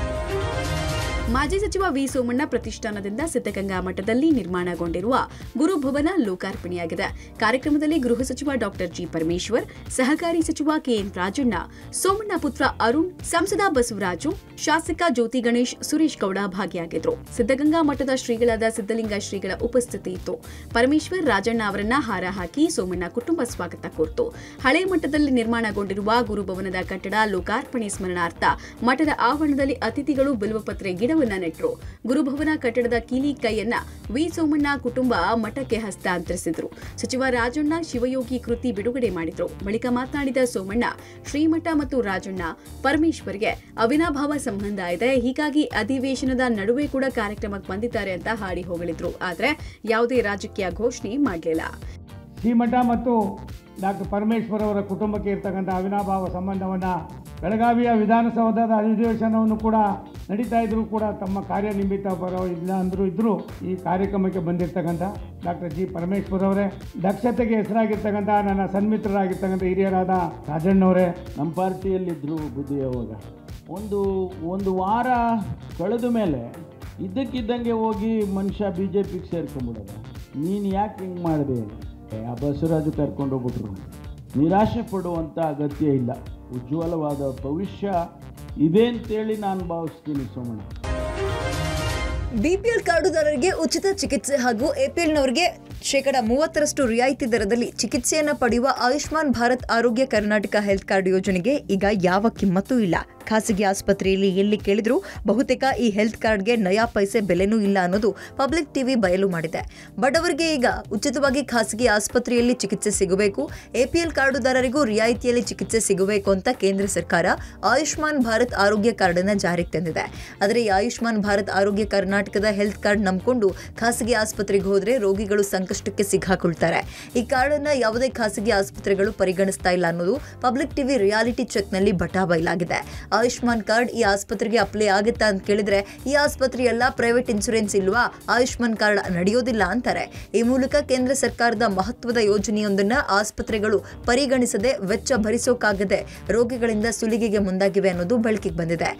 ಮಾಜಿ ಸಚಿವ ವಿ ಸೋಮಣ್ಣ ಪ್ರತಿಷ್ಠಾನದಿಂದ ಸಿದ್ಧಗಂಗಾ ಮಠದಲ್ಲಿ ನಿರ್ಮಾಣಗೊಂಡಿರುವ ಗುರುಭವನ ಲೋಕಾರ್ಪಣೆಯಾಗಿದೆ ಕಾರ್ಯಕ್ರಮದಲ್ಲಿ ಗೃಹ ಸಚಿವ ಡಾಕ್ಟರ್ ಜಿ ಪರಮೇಶ್ವರ್ ಸಹಕಾರಿ ಸಚಿವ ಕೆಎನ್ ರಾಜಣ್ಣ ಸೋಮಣ್ಣ ಪುತ್ರ ಅರುಣ್ ಸಂಸದ ಬಸವರಾಜು ಶಾಸಕ ಜ್ಯೋತಿ ಗಣೇಶ್ ಸುರೇಶ್ ಗೌಡ ಭಾಗಿಯಾಗಿದ್ರು ಸಿದ್ಧಗಂಗಾ ಮಠದ ಶ್ರೀಗಳಾದ ಸಿದ್ದಲಿಂಗ ಶ್ರೀಗಳ ಉಪಸ್ಥಿತಿ ಇತ್ತು ಪರಮೇಶ್ವರ್ ರಾಜಣ್ಣ ಅವರನ್ನ ಹಾರ ಹಾಕಿ ಸೋಮಣ್ಣ ಕುಟುಂಬ ಸ್ವಾಗತ ಕೋರ್ತು ಹಳೆ ಮಠದಲ್ಲಿ ನಿರ್ಮಾಣಗೊಂಡಿರುವ ಗುರುಭವನದ ಕಟ್ಟಡ ಲೋಕಾರ್ಪಣೆ ಸ್ಮರಣಾರ್ಥ ಮಠದ ಆವರಣದಲ್ಲಿ ಅತಿಥಿಗಳು ಬಿಲ್ವಪತ್ರೆ ಗಿಡವನ್ನ ನೆಟ್ಟರು ಗುರುಭವನ ಕಟ್ಟಡದ ಕೀಲಿ ಕೈಯನ್ನ ವಿ ಸೋಮಣ್ಣ ಕುಟುಂಬ ಮಠಕ್ಕೆ ಹಸ್ತಾಂತರಿಸಿದ್ರು ಸಚಿವ ರಾಜಣ್ಣ ಶಿವಯೋಗಿ ಕೃತಿ ಬಿಡುಗಡೆ ಮಾಡಿದ್ರು ಬಳಿಕ ಮಾತನಾಡಿದ ಸೋಮಣ್ಣ ಶ್ರೀಮಠ ಮತ್ತು ರಾಜಣ್ಣ ಪರಮೇಶ್ವರ್ಗೆ ಅವಿನಾಭಾವ ಸಂಬಂಧ ಇದೆ ಹೀಗಾಗಿ ಅಧಿವೇಶನದ ನಡುವೆ ಕೂಡ ಕಾರ್ಯಕ್ರಮಕ್ಕೆ ಬಂದಿದ್ದಾರೆ ಅಂತ ಹಾಡಿ ಹೋಗಳಿದ್ರು ಆದ್ರೆ ಯಾವುದೇ ರಾಜಕೀಯ ಘೋಷಣೆ ಮಾಡಲಿಲ್ಲ ಶ್ರೀಮಠ ಮತ್ತು ಡಾಕ್ಟರ್ ಪರಮೇಶ್ವರ್ ಅವರ ಕುಟುಂಬಕ್ಕೆ ಇರ್ತಕ್ಕಂಥ ಅವಿನಾಭಾವ ಸಂಬಂಧವನ್ನು ಬೆಳಗಾವಿಯ ವಿಧಾನಸೌಧದ ಅಧಿವೇಶನವನ್ನು ಕೂಡ ನಡೀತಾ ಇದ್ರು ಕೂಡ ತಮ್ಮ ಕಾರ್ಯನಿಮಿತ್ತ ಬರೋ ಇಲ್ಲ ಅಂದರೂ ಇದ್ದರೂ ಈ ಕಾರ್ಯಕ್ರಮಕ್ಕೆ ಬಂದಿರತಕ್ಕಂಥ ಡಾಕ್ಟರ್ ಜಿ ಪರಮೇಶ್ವರ್ ಅವರೇ ದಕ್ಷತೆಗೆ ಹೆಸರಾಗಿರ್ತಕ್ಕಂಥ ನನ್ನ ಸನ್ಮಿತ್ರರಾಗಿರ್ತಕ್ಕಂಥ ಹಿರಿಯರಾದ ರಾಜಣ್ಣವರೇ ನಮ್ಮ ಪಾರ್ಟಿಯಲ್ಲಿದ್ದರು ಬುದ್ಧಿ ಅವಾಗ ಒಂದು ಒಂದು ವಾರ ಕಳೆದ ಮೇಲೆ ಇದ್ದಕ್ಕಿದ್ದಂಗೆ ಹೋಗಿ ಮನುಷ್ಯ ಬಿ ಜೆ ಪಿಗೆ ಸೇರ್ಕೊಂಡ್ಬಿಡೋದು ನೀನು ಯಾಕೆ ಹಿಂಗೆ ಮಾಡಿದೆ ಆ ಬಸವರಾಜು ಕರ್ಕೊಂಡು ಹೋಗ್ಬಿಟ್ರು ನಿರಾಶೆ ಪಡುವಂಥ ಅಗತ್ಯ ಇಲ್ಲ ಉಜ್ವಲವಾದ ಭವಿಷ್ಯ ಇದೆ ಅಂತೇಳಿ ನಾನು ಭಾವಿಸ್ತೀನಿ ಸೋಮಣ್ಣ ಬಿಪಿಎಲ್ ಕಾರ್ಡುದಾರರಿಗೆ ಉಚಿತ ಚಿಕಿತ್ಸೆ ಹಾಗೂ ಎಪಿಎಲ್ನವರಿಗೆ ಶೇಕಡ ಮೂವತ್ತರಷ್ಟು ರಿಯಾಯಿತಿ ದರದಲ್ಲಿ ಚಿಕಿತ್ಸೆಯನ್ನು ಪಡೆಯುವ ಆಯುಷ್ಮಾನ್ ಭಾರತ್ ಆರೋಗ್ಯ ಕರ್ನಾಟಕ ಹೆಲ್ತ್ ಕಾರ್ಡ್ ಯೋಜನೆಗೆ ಈಗ ಯಾವ ಕಿಮ್ಮತ್ತೂ ಇಲ್ಲ ಖಾಸಗಿ ಆಸ್ಪತ್ರೆಯಲ್ಲಿ ಎಲ್ಲಿ ಕೇಳಿದ್ರೂ ಬಹುತೇಕ ಈ ಹೆಲ್ತ್ ಕಾರ್ಡ್ಗೆ ನಯಾ ಪೈಸೆ ಬೆಲೆನೂ ಇಲ್ಲ ಅನ್ನೋದು ಪಬ್ಲಿಕ್ ಟಿವಿ ಬಯಲು ಮಾಡಿದೆ ಬಡವರಿಗೆ ಈಗ ಉಚಿತವಾಗಿ ಖಾಸಗಿ ಆಸ್ಪತ್ರೆಯಲ್ಲಿ ಚಿಕಿತ್ಸೆ ಸಿಗಬೇಕು ಎಪಿಎಲ್ ಕಾರ್ಡುದಾರರಿಗೂ ರಿಯಾಯಿತಿಯಲ್ಲಿ ಚಿಕಿತ್ಸೆ ಸಿಗಬೇಕು ಅಂತ ಕೇಂದ್ರ ಸರ್ಕಾರ ಆಯುಷ್ಮಾನ್ ಭಾರತ್ ಆರೋಗ್ಯ ಕಾರ್ಡ್ ಅನ್ನ ಜಾರಿಗೆ ತಂದಿದೆ ಆದರೆ ಈ ಆಯುಷ್ಮಾನ್ ಭಾರತ್ ಆರೋಗ್ಯ ಕರ್ನಾಟಕದ ಹೆಲ್ತ್ ಕಾರ್ಡ್ ನಂಬಿಕೊಂಡು ಖಾಸಗಿ ಆಸ್ಪತ್ರೆಗೆ ಹೋದ್ರೆ ರೋಗಿಗಳು ಸಂಕಷ್ಟಕ್ಕೆ ಸಿಕ್ಕಾಕೊಳ್ತಾರೆ ಈ ಕಾರ್ಡ್ ಅನ್ನ ಯಾವುದೇ ಖಾಸಗಿ ಆಸ್ಪತ್ರೆಗಳು ಪರಿಗಣಿಸ್ತಾ ಇಲ್ಲ ಅನ್ನೋದು ಪಬ್ಲಿಕ್ ಟಿವಿ ರಿಯಾಲಿಟಿ ಚೆಕ್ ನಲ್ಲಿ ಬಟಾ ಬಯಲಾಗಿದೆ ಆಯುಷ್ಮಾನ್ ಕಾರ್ಡ್ ಈ ಆಸ್ಪತ್ರೆಗೆ ಅಪ್ಲೈ ಆಗುತ್ತಾ ಅಂತ ಕೇಳಿದ್ರೆ ಈ ಆಸ್ಪತ್ರೆ ಎಲ್ಲ ಪ್ರೈವೇಟ್ ಇನ್ಶೂರೆನ್ಸ್ ಇಲ್ವಾ ಆಯುಷ್ಮಾನ್ ಕಾರ್ಡ್ ನಡೆಯೋದಿಲ್ಲ ಅಂತಾರೆ ಈ ಮೂಲಕ ಕೇಂದ್ರ ಸರ್ಕಾರದ ಮಹತ್ವದ ಯೋಜನೆಯೊಂದನ್ನ ಆಸ್ಪತ್ರೆಗಳು ಪರಿಗಣಿಸದೆ ವೆಚ್ಚ ಭರಿಸೋಕಾಗದೆ ರೋಗಿಗಳಿಂದ ಸುಲಿಗೆಗೆ ಮುಂದಾಗಿವೆ ಅನ್ನೋದು ಬೆಳಕಿಗೆ ಬಂದಿದೆ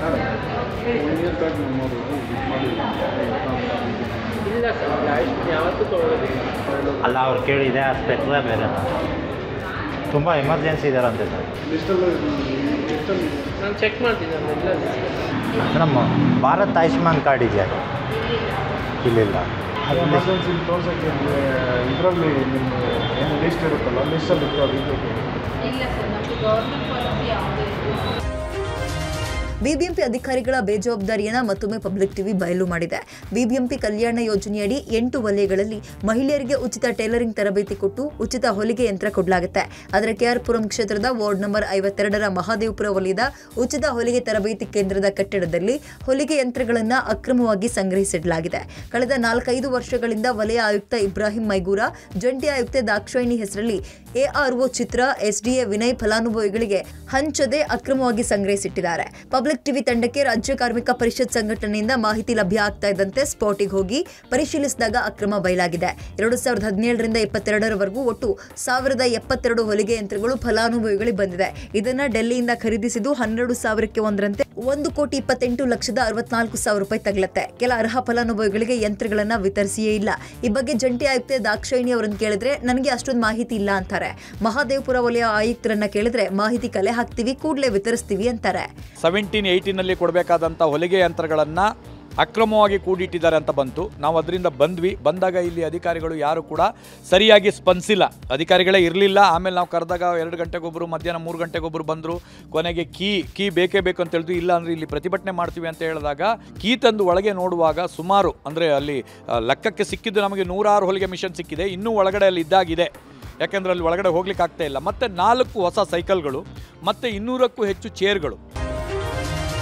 ಇಲ್ಲ ಸರ್ ಆಯುಷ್ಮಾನ್ ಯಾವತ್ತೂ ತಗೊಳ್ಳೋದಿಲ್ಲ ಅಲ್ಲ ಅವ್ರು ಕೇಳಿದೆ ಸ್ಪೆಕ್ಟ್ರೇ ಬೇರೆ ತುಂಬ ಎಮರ್ಜೆನ್ಸಿ ಇದಾರಂತೆ ಸರ್ ನಾನು ಚೆಕ್ ಮಾಡ್ತೀನಿ ಅದನ್ನೆಲ್ಲ ನಮ್ಮ ಭಾರತ್ ಆಯುಷ್ಮಾನ್ ಕಾರ್ಡ್ ಇದೆಯಾ ಇಲ್ಲಿಲ್ಲ ಎಮರ್ಜೆನ್ಸಿ ತೋರ್ಸೋಕ್ಕೆ ಇದರಲ್ಲಿ ನಿಮ್ಮ ಏನು ಲಿಸ್ಟ್ ಇರುತ್ತಲ್ಲ ಲಿಸ್ಟಲ್ಲಿ ಇತ್ತು ಇಲ್ಲ ಸರ್ ನಮಗೆ ಗೌರ್ಮೆಂಟ್ ಪಾಲಿಸಿ ಯಾವುದೇ ಬಿಬಿಎಂಪಿ ಅಧಿಕಾರಿಗಳ ಬೇಜವಾಬ್ದಾರಿಯನ್ನ ಮತ್ತೊಮ್ಮೆ ಪಬ್ಲಿಕ್ ಟಿವಿ ಬಯಲು ಮಾಡಿದೆ ಬಿಬಿಎಂಪಿ ಕಲ್ಯಾಣ ಯೋಜನೆಯಡಿ ಎಂಟು ವಲಯಗಳಲ್ಲಿ ಮಹಿಳೆಯರಿಗೆ ಉಚಿತ ಟೈಲರಿಂಗ್ ತರಬೇತಿ ಕೊಟ್ಟು ಉಚಿತ ಹೊಲಿಗೆ ಯಂತ್ರ ಕೊಡಲಾಗುತ್ತೆ ಆದರೆ ಕೆಆರ್ ಪುರಂ ಕ್ಷೇತ್ರದ ವಾರ್ಡ್ ನಂಬರ್ ಐವತ್ತೆರಡರ ಮಹಾದೇವಪುರ ವಲಯದ ಉಚಿತ ಹೊಲಿಗೆ ತರಬೇತಿ ಕೇಂದ್ರದ ಕಟ್ಟಡದಲ್ಲಿ ಹೊಲಿಗೆ ಯಂತ್ರಗಳನ್ನು ಅಕ್ರಮವಾಗಿ ಸಂಗ್ರಹಿಸಿಡಲಾಗಿದೆ ಕಳೆದ ನಾಲ್ಕೈದು ವರ್ಷಗಳಿಂದ ವಲಯ ಆಯುಕ್ತ ಇಬ್ರಾಹಿಂ ಮೈಗೂರ ಜಂಟಿ ಆಯುಕ್ತೆ ದಾಕ್ಷಾಯಿಣಿ ಹೆಸರಲ್ಲಿ ಎಆರ್ಒ ಚಿತ್ರ ಎಸ್ಡಿಎ ವಿನಯ್ ಫಲಾನುಭವಿಗಳಿಗೆ ಹಂಚದೆ ಅಕ್ರಮವಾಗಿ ಸಂಗ್ರಹಿಸಿಟ್ಟಿದ್ದಾರೆ ಪಬ್ಲಿಕ್ ಟಿವಿ ತಂಡಕ್ಕೆ ರಾಜ್ಯ ಕಾರ್ಮಿಕ ಪರಿಷತ್ ಸಂಘಟನೆಯಿಂದ ಮಾಹಿತಿ ಲಭ್ಯ ಆಗ್ತಾ ಇದ್ದಂತೆ ಸ್ಪಾಟಿಗೆ ಹೋಗಿ ಪರಿಶೀಲಿಸಿದಾಗ ಅಕ್ರಮ ಬಯಲಾಗಿದೆ ಎರಡು ಸಾವಿರದ ಹದಿನೇಳರಿಂದ ಇಪ್ಪತ್ತೆರಡರವರೆಗೂ ಒಟ್ಟು ಸಾವಿರದ ಎಪ್ಪತ್ತೆರಡು ಹೊಲಿಗೆ ಯಂತ್ರಗಳು ಫಲಾನುಭವಿಗಳಿಗೆ ಬಂದಿದೆ ಇದನ್ನ ಡೆಲ್ಲಿಯಿಂದ ಖರೀದಿಸಿದ್ದು ಹನ್ನೆರಡು ಸಾವಿರಕ್ಕೆ ಒಂದರಂತೆ ಒಂದು ಕೋಟಿ ಇಪ್ಪತ್ತೆಂಟು ಲಕ್ಷದ ಅರವತ್ನಾಲ್ಕು ಸಾವಿರ ರೂಪಾಯಿ ತಗಲತ್ತೆ ಕೆಲ ಅರ್ಹ ಫಲಾನುಭವಿಗಳಿಗೆ ಯಂತ್ರಗಳನ್ನ ವಿತರಿಸಿಯೇ ಇಲ್ಲ ಈ ಬಗ್ಗೆ ಜಂಟಿ ಆಯುಕ್ತೆ ದಾಕ್ಷಾಯಿಣಿ ಅವರನ್ನು ಕೇಳಿದ್ರೆ ನನಗೆ ಅಷ್ಟೊಂದು ಮಾಹಿತಿ ಇಲ್ಲ ಅಂತಾರೆ ಮಹಾದೇವಪುರ ವಲಯ ಆಯುಕ್ತರನ್ನ ಕೇಳಿದ್ರೆ ಮಾಹಿತಿ ಕಲೆ ಹಾಕ್ತೀವಿ ಕೂಡಲೇ ವಿತರಿಸ್ತೀವಿ ಅಂತಾರೆ ಸೆವೆಂಟೀನ್ ಏಯ್ಟೀನಲ್ಲಿ ಕೊಡಬೇಕಾದಂಥ ಹೊಲಿಗೆ ಯಂತ್ರಗಳನ್ನು ಅಕ್ರಮವಾಗಿ ಕೂಡಿಟ್ಟಿದ್ದಾರೆ ಅಂತ ಬಂತು ನಾವು ಅದರಿಂದ ಬಂದ್ವಿ ಬಂದಾಗ ಇಲ್ಲಿ ಅಧಿಕಾರಿಗಳು ಯಾರು ಕೂಡ ಸರಿಯಾಗಿ ಸ್ಪಂದಿಸಿಲ್ಲ ಅಧಿಕಾರಿಗಳೇ ಇರಲಿಲ್ಲ ಆಮೇಲೆ ನಾವು ಕರೆದಾಗ ಎರಡು ಗಂಟೆಗೊಬ್ಬರು ಮಧ್ಯಾಹ್ನ ಮೂರು ಗಂಟೆಗೊಬ್ಬರು ಬಂದರು ಕೊನೆಗೆ ಕೀ ಕೀ ಬೇಕೇ ಬೇಕು ಅಂತ ಹೇಳಿದ್ವಿ ಇಲ್ಲ ಅಂದರೆ ಇಲ್ಲಿ ಪ್ರತಿಭಟನೆ ಮಾಡ್ತೀವಿ ಅಂತ ಹೇಳಿದಾಗ ಕೀ ತಂದು ಒಳಗೆ ನೋಡುವಾಗ ಸುಮಾರು ಅಂದರೆ ಅಲ್ಲಿ ಆ, ಲೆಕ್ಕಕ್ಕೆ ಸಿಕ್ಕಿದ್ದು ನಮಗೆ ನೂರಾರು ಹೊಲಿಗೆ ಮಿಷನ್ ಸಿಕ್ಕಿದೆ ಇನ್ನೂ ಒಳಗಡೆ ಅಲ್ಲಿ ಇದ್ದಾಗಿದೆ ಯಾಕೆಂದರೆ ಅಲ್ಲಿ ಒಳಗಡೆ ಹೋಗ್ಲಿಕ್ಕೆ ಆಗ್ತಾ ಇಲ್ಲ ಮತ್ತು ನಾಲ್ಕು ಹೊಸ ಸೈಕಲ್ಗಳು ಮತ್ತು ಇನ್ನೂರಕ್ಕೂ ಹೆಚ್ಚು ಚೇರ್ಗಳು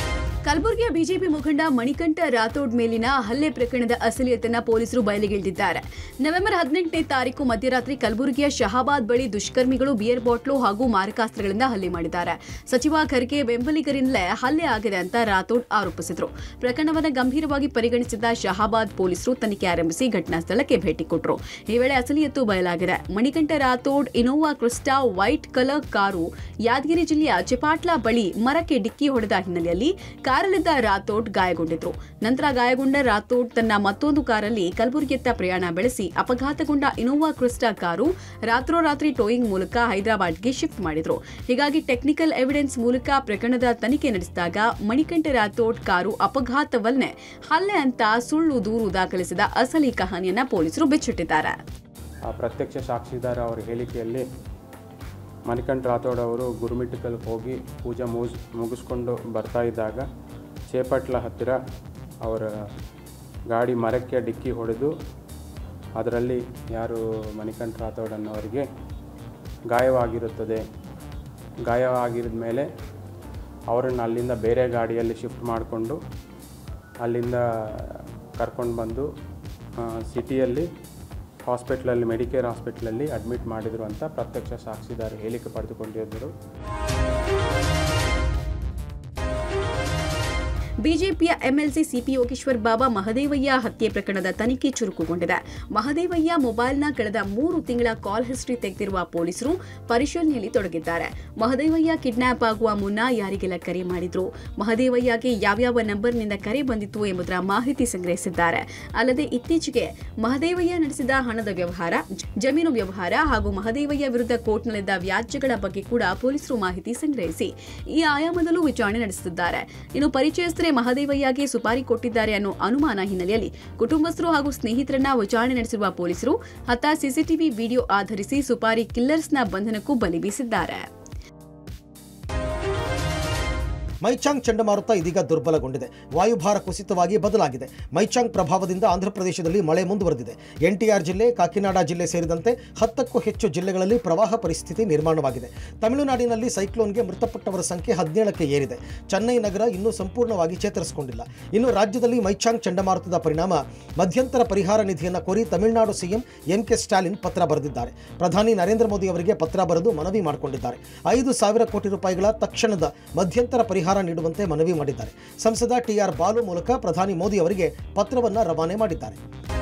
ಕಲಬುರಗಿಯ ಬಿಜೆಪಿ ಮುಖಂಡ ಮಣಿಕಂಠ ರಾಥೋಡ್ ಮೇಲಿನ ಹಲ್ಲೆ ಪ್ರಕರಣದ ಅಸಲಿಯತನ್ನ ಪೊಲೀಸರು ಬಯಲಿಗೆಳೆದಿದ್ದಾರೆ ನವೆಂಬರ್ ಹದಿನೆಂಟನೇ ತಾರೀಕು ಮಧ್ಯರಾತ್ರಿ ಕಲಬುರಗಿಯ ಶಹಾಬಾದ್ ಬಳಿ ದುಷ್ಕರ್ಮಿಗಳು ಬಿಯರ್ ಬಾಟ್ಲು ಹಾಗೂ ಮಾರಕಾಸ್ತ್ರಗಳಿಂದ ಹಲ್ಲೆ ಮಾಡಿದ್ದಾರೆ ಸಚಿವ ಖರ್ಗೆ ಬೆಂಬಲಿಗರಿಂದಲೇ ಹಲ್ಲೆ ಆಗಿದೆ ಅಂತ ರಾಥೋಡ್ ಆರೋಪಿಸಿದರು ಪ್ರಕರಣವನ್ನು ಗಂಭೀರವಾಗಿ ಪರಿಗಣಿಸಿದ ಶಹಾಬಾದ್ ಪೊಲೀಸರು ತನಿಖೆ ಆರಂಭಿಸಿ ಘಟನಾ ಸ್ಥಳಕ್ಕೆ ಭೇಟಿ ಕೊಟ್ಟರು ಈ ವೇಳೆ ಅಸಲಿಯತ್ತು ಬಯಲಾಗಿದೆ Manikanta Rathod Innova Crysta white colour car Yadgiri ಜಿಲ್ಲೆಯ ಚಿಪಾಟ್ಲಾ ಬಳಿ ಮರಕ್ಕೆ ಡಿಕ್ಕಿ ಹೊಡೆದ ಹಿನ್ನೆಲೆಯಲ್ಲಿ ಕಾರಲ್ಲಿದ್ದ ರಾಥೋಡ್ ಗಾಯಗೊಂಡಿದ್ರು ನಂತರ ಗಾಯಗೊಂಡ ರಾಥೋಡ್ ತನ್ನ ಮತ್ತೊಂದು ಕಾರಲ್ಲಿ ಕಲಬುರಗಿಯತ್ತ ಪ್ರಯಾಣ ಬೆಳೆಸಿ ಅಪಘಾತಗೊಂಡ ಇನೋವಾ ಕ್ರಿಸ್ಟಾ ಕಾರು ರಾತ್ರೋರಾತ್ರಿ ಟೋಯಿಂಗ್ ಮೂಲಕ ಹೈದರಾಬಾದ್ಗೆ ಶಿಫ್ಟ್ ಮಾಡಿದ್ರು ಹೀಗಾಗಿ ಟೆಕ್ನಿಕಲ್ ಎವಿಡೆನ್ಸ್ ಮೂಲಕ ಪ್ರಕರಣದ ತನಿಖೆ ನಡೆಸಿದಾಗ ಮಣಿಕಂಠ ರಾಥೋಡ್ ಕಾರು ಅಪಘಾತವನ್ನೇ ಹಲ್ಲೆ ಅಂತ ಸುಳ್ಳು ದೂರು ದಾಖಲಿಸಿದ ಅಸಲಿ ಕಹಾನಿಯನ್ನ ಪೊಲೀಸರು ಬಿಚ್ಚಿಟ್ಟಿದ್ದಾರೆ ಆ ಪ್ರತ್ಯಕ್ಷ ಸಾಕ್ಷಿದಾರ ಅವರ ಹೇಳಿಕೆಯಲ್ಲಿ ಮಣಿಕಂಠ ರಾಥೋಡ್ ಅವರು ಗುರುಮಿಟ್ಟಕಲ್ ಹೋಗಿ ಪೂಜೆ ಮುಗಿಸ್ ಮುಗಿಸ್ಕೊಂಡು ಬರ್ತಾ ಇದ್ದಾಗ ಚೇಪಟ್ಲ ಹತ್ತಿರ ಅವರ ಗಾಡಿ ಮರಕ್ಕೆ ಡಿಕ್ಕಿ ಹೊಡೆದು ಅದರಲ್ಲಿ ಯಾರು ಮಣಿಕಂಠ ರಾಥೋಡ್ ಅನ್ನೋರಿಗೆ ಗಾಯವಾಗಿರುತ್ತದೆ ಗಾಯವಾಗಿರಿದ ಮೇಲೆ ಅವರನ್ನು ಅಲ್ಲಿಂದ ಬೇರೆ ಗಾಡಿಯಲ್ಲಿ ಶಿಫ್ಟ್ ಮಾಡಿಕೊಂಡು ಅಲ್ಲಿಂದ ಕರ್ಕೊಂಡು ಬಂದು ಸಿಟಿಯಲ್ಲಿ ಹಾಸ್ಪಿಟ್ಲಲ್ಲಿ ಮೆಡಿಕೇರ್ ಹಾಸ್ಪಿಟ್ಲಲ್ಲಿ ಅಡ್ಮಿಟ್ ಮಾಡಿದರು ಅಂತ ಪ್ರತ್ಯಕ್ಷ ಸಾಕ್ಷಿದಾರರು ಹೇಳಿಕೆ ಪಡೆದುಕೊಂಡಿದ್ದರು ಬಿಜೆಪಿಯ ಎಂಎಲ್ಸಿ ಸಿಪಿ ಯೋಗೇಶ್ವರ್ ಬಾಬಾ ಮಹದೇವಯ್ಯ ಹತ್ಯೆ ಪ್ರಕರಣದ ತನಿಖೆ ಚುರುಕುಗೊಂಡಿದೆ ಮಹದೇವಯ್ಯ ಮೊಬೈಲ್ನ ಕಳೆದ ಮೂರು ತಿಂಗಳ ಕಾಲ್ ಹಿಸ್ಟ್ರಿ ತೆಗೆದಿರುವ ಪೊಲೀಸರು ಪರಿಶೀಲನೆಯಲ್ಲಿ ತೊಡಗಿದ್ದಾರೆ ಮಹದೇವಯ್ಯ ಕಿಡ್ನಾಪ್ ಆಗುವ ಮುನ್ನ ಯಾರಿಗೆಲ್ಲ ಕರೆ ಮಾಡಿದ್ರು ಮಹದೇವಯ್ಯಗೆ ಯಾವ್ಯಾವ ನಂಬರ್ನಿಂದ ಕರೆ ಬಂದಿತ್ತು ಎಂಬುದರ ಮಾಹಿತಿ ಸಂಗ್ರಹಿಸಿದ್ದಾರೆ ಅಲ್ಲದೆ ಇತ್ತೀಚೆಗೆ ಮಹದೇವಯ್ಯ ನಡೆಸಿದ ಹಣದ ವ್ಯವಹಾರ ಜ- ಜಮೀನು ವ್ಯವಹಾರ ಹಾಗೂ ಮಹದೇವಯ್ಯ ವಿರುದ್ಧ ಕೋರ್ಟ್ನಲ್ಲಿದ್ದ ವ್ಯಾಜ್ಯಗಳ ಬಗ್ಗೆ ಕೂಡ ಪೊಲೀಸರು ಮಾಹಿತಿ ಸಂಗ್ರಹಿಸಿ ಈ ಆಯಾಮದಲ್ಲೂ ವಿಚಾರಣೆ ನಡೆಸುತ್ತಿದ್ದಾರೆ ಇನ್ನು ಪರಿಚಯಸ್ಥರೇ ಮಹದೇವಯ್ಯಗೆ ಸುಪಾರಿ ಕೊಟ್ಟಿದ್ದಾರೆ ಅನ್ನೋ ಅನುಮಾನ ಹಿನ್ನೆಲೆಯಲ್ಲಿ ಕುಟುಂಬಸ್ಥರು ಹಾಗೂ ಸ್ನೇಹಿತರನ್ನ ವಿಚಾರಣೆ ನಡೆಸಿರುವ ಪೊಲೀಸರು ಹತ್ತ ಸಿಸಿಟಿವಿ ವಿಡಿಯೋ ಆಧರಿಸಿ ಸುಪಾರಿ ಕಿಲ್ಲರ್ಸ್ನ ಬಂಧನಕ್ಕೂ ಬಲಿ ಬೀಸಿದ್ದಾರೆ ಮೈಚಾಂಗ್ ಚಂಡಮಾರುತ ಇದೀಗ ದುರ್ಬಲಗೊಂಡಿದೆ ವಾಯುಭಾರ ಕುಸಿತವಾಗಿ ಬದಲಾಗಿದೆ ಮೈಚಾಂಗ್ ಪ್ರಭಾವದಿಂದ ಆಂಧ್ರಪ್ರದೇಶದಲ್ಲಿ ಮಳೆ ಮುಂದುವರೆದಿದೆ ಎನ್ಟಿಆರ್ ಜಿಲ್ಲೆ ಕಾಕಿನಾಡ ಜಿಲ್ಲೆ ಸೇರಿದಂತೆ ಹತ್ತಕ್ಕೂ ಹೆಚ್ಚು ಜಿಲ್ಲೆಗಳಲ್ಲಿ ಪ್ರವಾಹ ಪರಿಸ್ಥಿತಿ ನಿರ್ಮಾಣವಾಗಿದೆ ತಮಿಳುನಾಡಿನಲ್ಲಿ ಸೈಕ್ಲೋನ್ಗೆ ಮೃತಪಟ್ಟವರ ಸಂಖ್ಯೆ ಹದಿನೇಳಕ್ಕೆ ಏರಿದೆ ಚೆನ್ನೈ ನಗರ ಇನ್ನೂ ಸಂಪೂರ್ಣವಾಗಿ ಚೇತರಿಸಿಕೊಂಡಿಲ್ಲ ಇನ್ನು ರಾಜ್ಯದಲ್ಲಿ ಮೈಚಾಂಗ್ ಚಂಡಮಾರುತದ ಪರಿಣಾಮ ಮಧ್ಯಂತರ ಪರಿಹಾರ ನಿಧಿಯನ್ನು ಕೋರಿ ತಮಿಳುನಾಡು ಸಿಎಂ ಎಂ ಕೆ ಸ್ಟಾಲಿನ್ ಪತ್ರ ಬರೆದಿದ್ದಾರೆ ಪ್ರಧಾನಿ ನರೇಂದ್ರ ಮೋದಿ ಅವರಿಗೆ ಪತ್ರ ಬರೆದು ಮನವಿ ಮಾಡಿಕೊಂಡಿದ್ದಾರೆ ಐದು ಸಾವಿರ ಕೋಟಿ ರೂಪಾಯಿಗಳ ತಕ್ಷಣದ ಮಧ್ಯಂತರ ಪರಿಹಾರ ನೀಡುವಂತೆ ಮನವಿ ಮಾಡಿದ್ದಾರೆ ಸಂಸದ ಟಿಆರ್ ಬಾಲು ಮೂಲಕ ಪ್ರಧಾನಿ ಮೋದಿ ಅವರಿಗೆ ಪತ್ರವನ್ನು ರವಾನೆ ಮಾಡಿದ್ದಾರೆ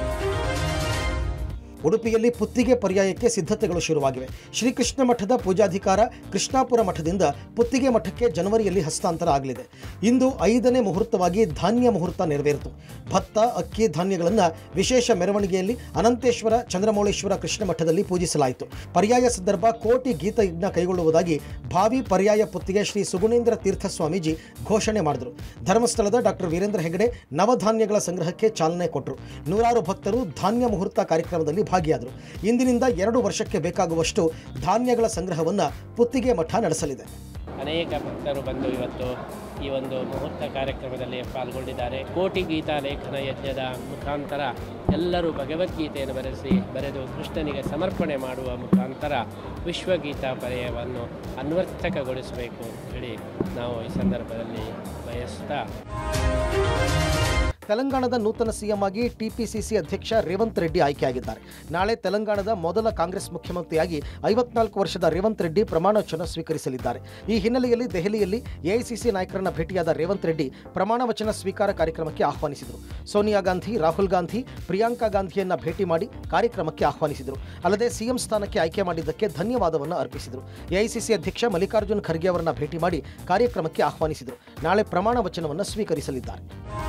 ಉಡುಪಿಯಲ್ಲಿ ಪುತ್ತಿಗೆ ಪರ್ಯಾಯಕ್ಕೆ ಸಿದ್ಧತೆಗಳು ಶುರುವಾಗಿವೆ ಶ್ರೀಕೃಷ್ಣ ಮಠದ ಪೂಜಾಧಿಕಾರ ಕೃಷ್ಣಾಪುರ ಮಠದಿಂದ ಪುತ್ತಿಗೆ ಮಠಕ್ಕೆ ಜನವರಿಯಲ್ಲಿ ಹಸ್ತಾಂತರ ಆಗಲಿದೆ ಇಂದು ಐದನೇ ಮುಹೂರ್ತವಾಗಿ ಧಾನ್ಯ ಮುಹೂರ್ತ ನೆರವೇರಿತು ಭತ್ತ ಅಕ್ಕಿ ಧಾನ್ಯಗಳನ್ನು ವಿಶೇಷ ಮೆರವಣಿಗೆಯಲ್ಲಿ ಅನಂತೇಶ್ವರ ಚಂದ್ರಮೌಳೇಶ್ವರ ಕೃಷ್ಣ ಮಠದಲ್ಲಿ ಪೂಜಿಸಲಾಯಿತು ಪರ್ಯಾಯ ಸಂದರ್ಭ ಕೋಟಿ ಗೀತಯಜ್ಞ ಕೈಗೊಳ್ಳುವುದಾಗಿ ಭಾವಿ ಪರ್ಯಾಯ ಪುತ್ತಿಗೆ ಶ್ರೀ ಸುಗುಣೇಂದ್ರ ತೀರ್ಥ ಸ್ವಾಮೀಜಿ ಘೋಷಣೆ ಮಾಡಿದರು ಧರ್ಮಸ್ಥಳದ ಡಾಕ್ಟರ್ ವೀರೇಂದ್ರ ಹೆಗಡೆ ನವಧಾನ್ಯಗಳ ಸಂಗ್ರಹಕ್ಕೆ ಚಾಲನೆ ಕೊಟ್ಟರು ನೂರಾರು ಭಕ್ತರು ಧಾನ್ಯ ಮುಹೂರ್ತ ಕಾರ್ಯಕ್ರಮದಲ್ಲಿ ಭಾಗಿಯಾದರು ಇಂದಿನಿಂದ ಎರಡು ವರ್ಷಕ್ಕೆ ಬೇಕಾಗುವಷ್ಟು ಧಾನ್ಯಗಳ ಸಂಗ್ರಹವನ್ನು ಪುತ್ತಿಗೆ ಮಠ ನಡೆಸಲಿದೆ ಅನೇಕ ಭಕ್ತರು ಬಂದು ಇವತ್ತು ಈ ಒಂದು ಮುಹೂರ್ತ ಕಾರ್ಯಕ್ರಮದಲ್ಲಿ ಪಾಲ್ಗೊಂಡಿದ್ದಾರೆ ಕೋಟಿ ಗೀತಾ ಲೇಖನ ಯಜ್ಞದ ಮುಖಾಂತರ ಎಲ್ಲರೂ ಭಗವದ್ಗೀತೆಯನ್ನು ಬರೆಸಿ ಬರೆದು ಕೃಷ್ಣನಿಗೆ ಸಮರ್ಪಣೆ ಮಾಡುವ ಮುಖಾಂತರ ವಿಶ್ವಗೀತಾ ಪರ್ಯವನ್ನು ಅನ್ವರ್ಥಕಗೊಳಿಸಬೇಕು ಅಂತ ಹೇಳಿ ನಾವು ಈ ಸಂದರ್ಭದಲ್ಲಿ ಬಯಸ್ತಾ ತೆಲಂಗಾಣದ ನೂತನ ಸಿಎಂ ಆಗಿ ಟಿಪಿಸಿಸಿ ಅಧ್ಯಕ್ಷ ರೇವಂತ್ ರೆಡ್ಡಿ ಆಯ್ಕೆಯಾಗಿದ್ದಾರೆ ನಾಳೆ ತೆಲಂಗಾಣದ ಮೊದಲ ಕಾಂಗ್ರೆಸ್ ಮುಖ್ಯಮಂತ್ರಿಯಾಗಿ ಐವತ್ನಾಲ್ಕು ವರ್ಷದ ರೇವಂತ್ ರೆಡ್ಡಿ ಪ್ರಮಾಣ ವಚನ ಸ್ವೀಕರಿಸಲಿದ್ದಾರೆ ಈ ಹಿನ್ನೆಲೆಯಲ್ಲಿ ದೆಹಲಿಯಲ್ಲಿ ಎಐಸಿಸಿ ನಾಯಕರನ್ನ ಭೇಟಿಯಾದ ರೇವಂತ್ ರೆಡ್ಡಿ ಪ್ರಮಾಣ ವಚನ ಸ್ವೀಕಾರ ಕಾರ್ಯಕ್ರಮಕ್ಕೆ ಆಹ್ವಾನಿಸಿದರು ಸೋನಿಯಾ ಗಾಂಧಿ ರಾಹುಲ್ ಗಾಂಧಿ ಪ್ರಿಯಾಂಕಾ ಗಾಂಧಿಯನ್ನ ಭೇಟಿ ಮಾಡಿ ಕಾರ್ಯಕ್ರಮಕ್ಕೆ ಆಹ್ವಾನಿಸಿದರು ಅಲ್ಲದೆ ಸಿಎಂ ಸ್ಥಾನಕ್ಕೆ ಆಯ್ಕೆ ಮಾಡಿದ್ದಕ್ಕೆ ಧನ್ಯವಾದವನ್ನು ಅರ್ಪಿಸಿದರು ಎಐಸಿಸಿ ಅಧ್ಯಕ್ಷ ಮಲ್ಲಿಕಾರ್ಜುನ್ ಖರ್ಗೆ ಅವರನ್ನ ಭೇಟಿ ಮಾಡಿ ಕಾರ್ಯಕ್ರಮಕ್ಕೆ ಆಹ್ವಾನಿಸಿದರು ನಾಳೆ ಪ್ರಮಾಣ ವಚನವನ್ನು ಸ್ವೀಕರಿಸಲಿದ್ದಾರೆ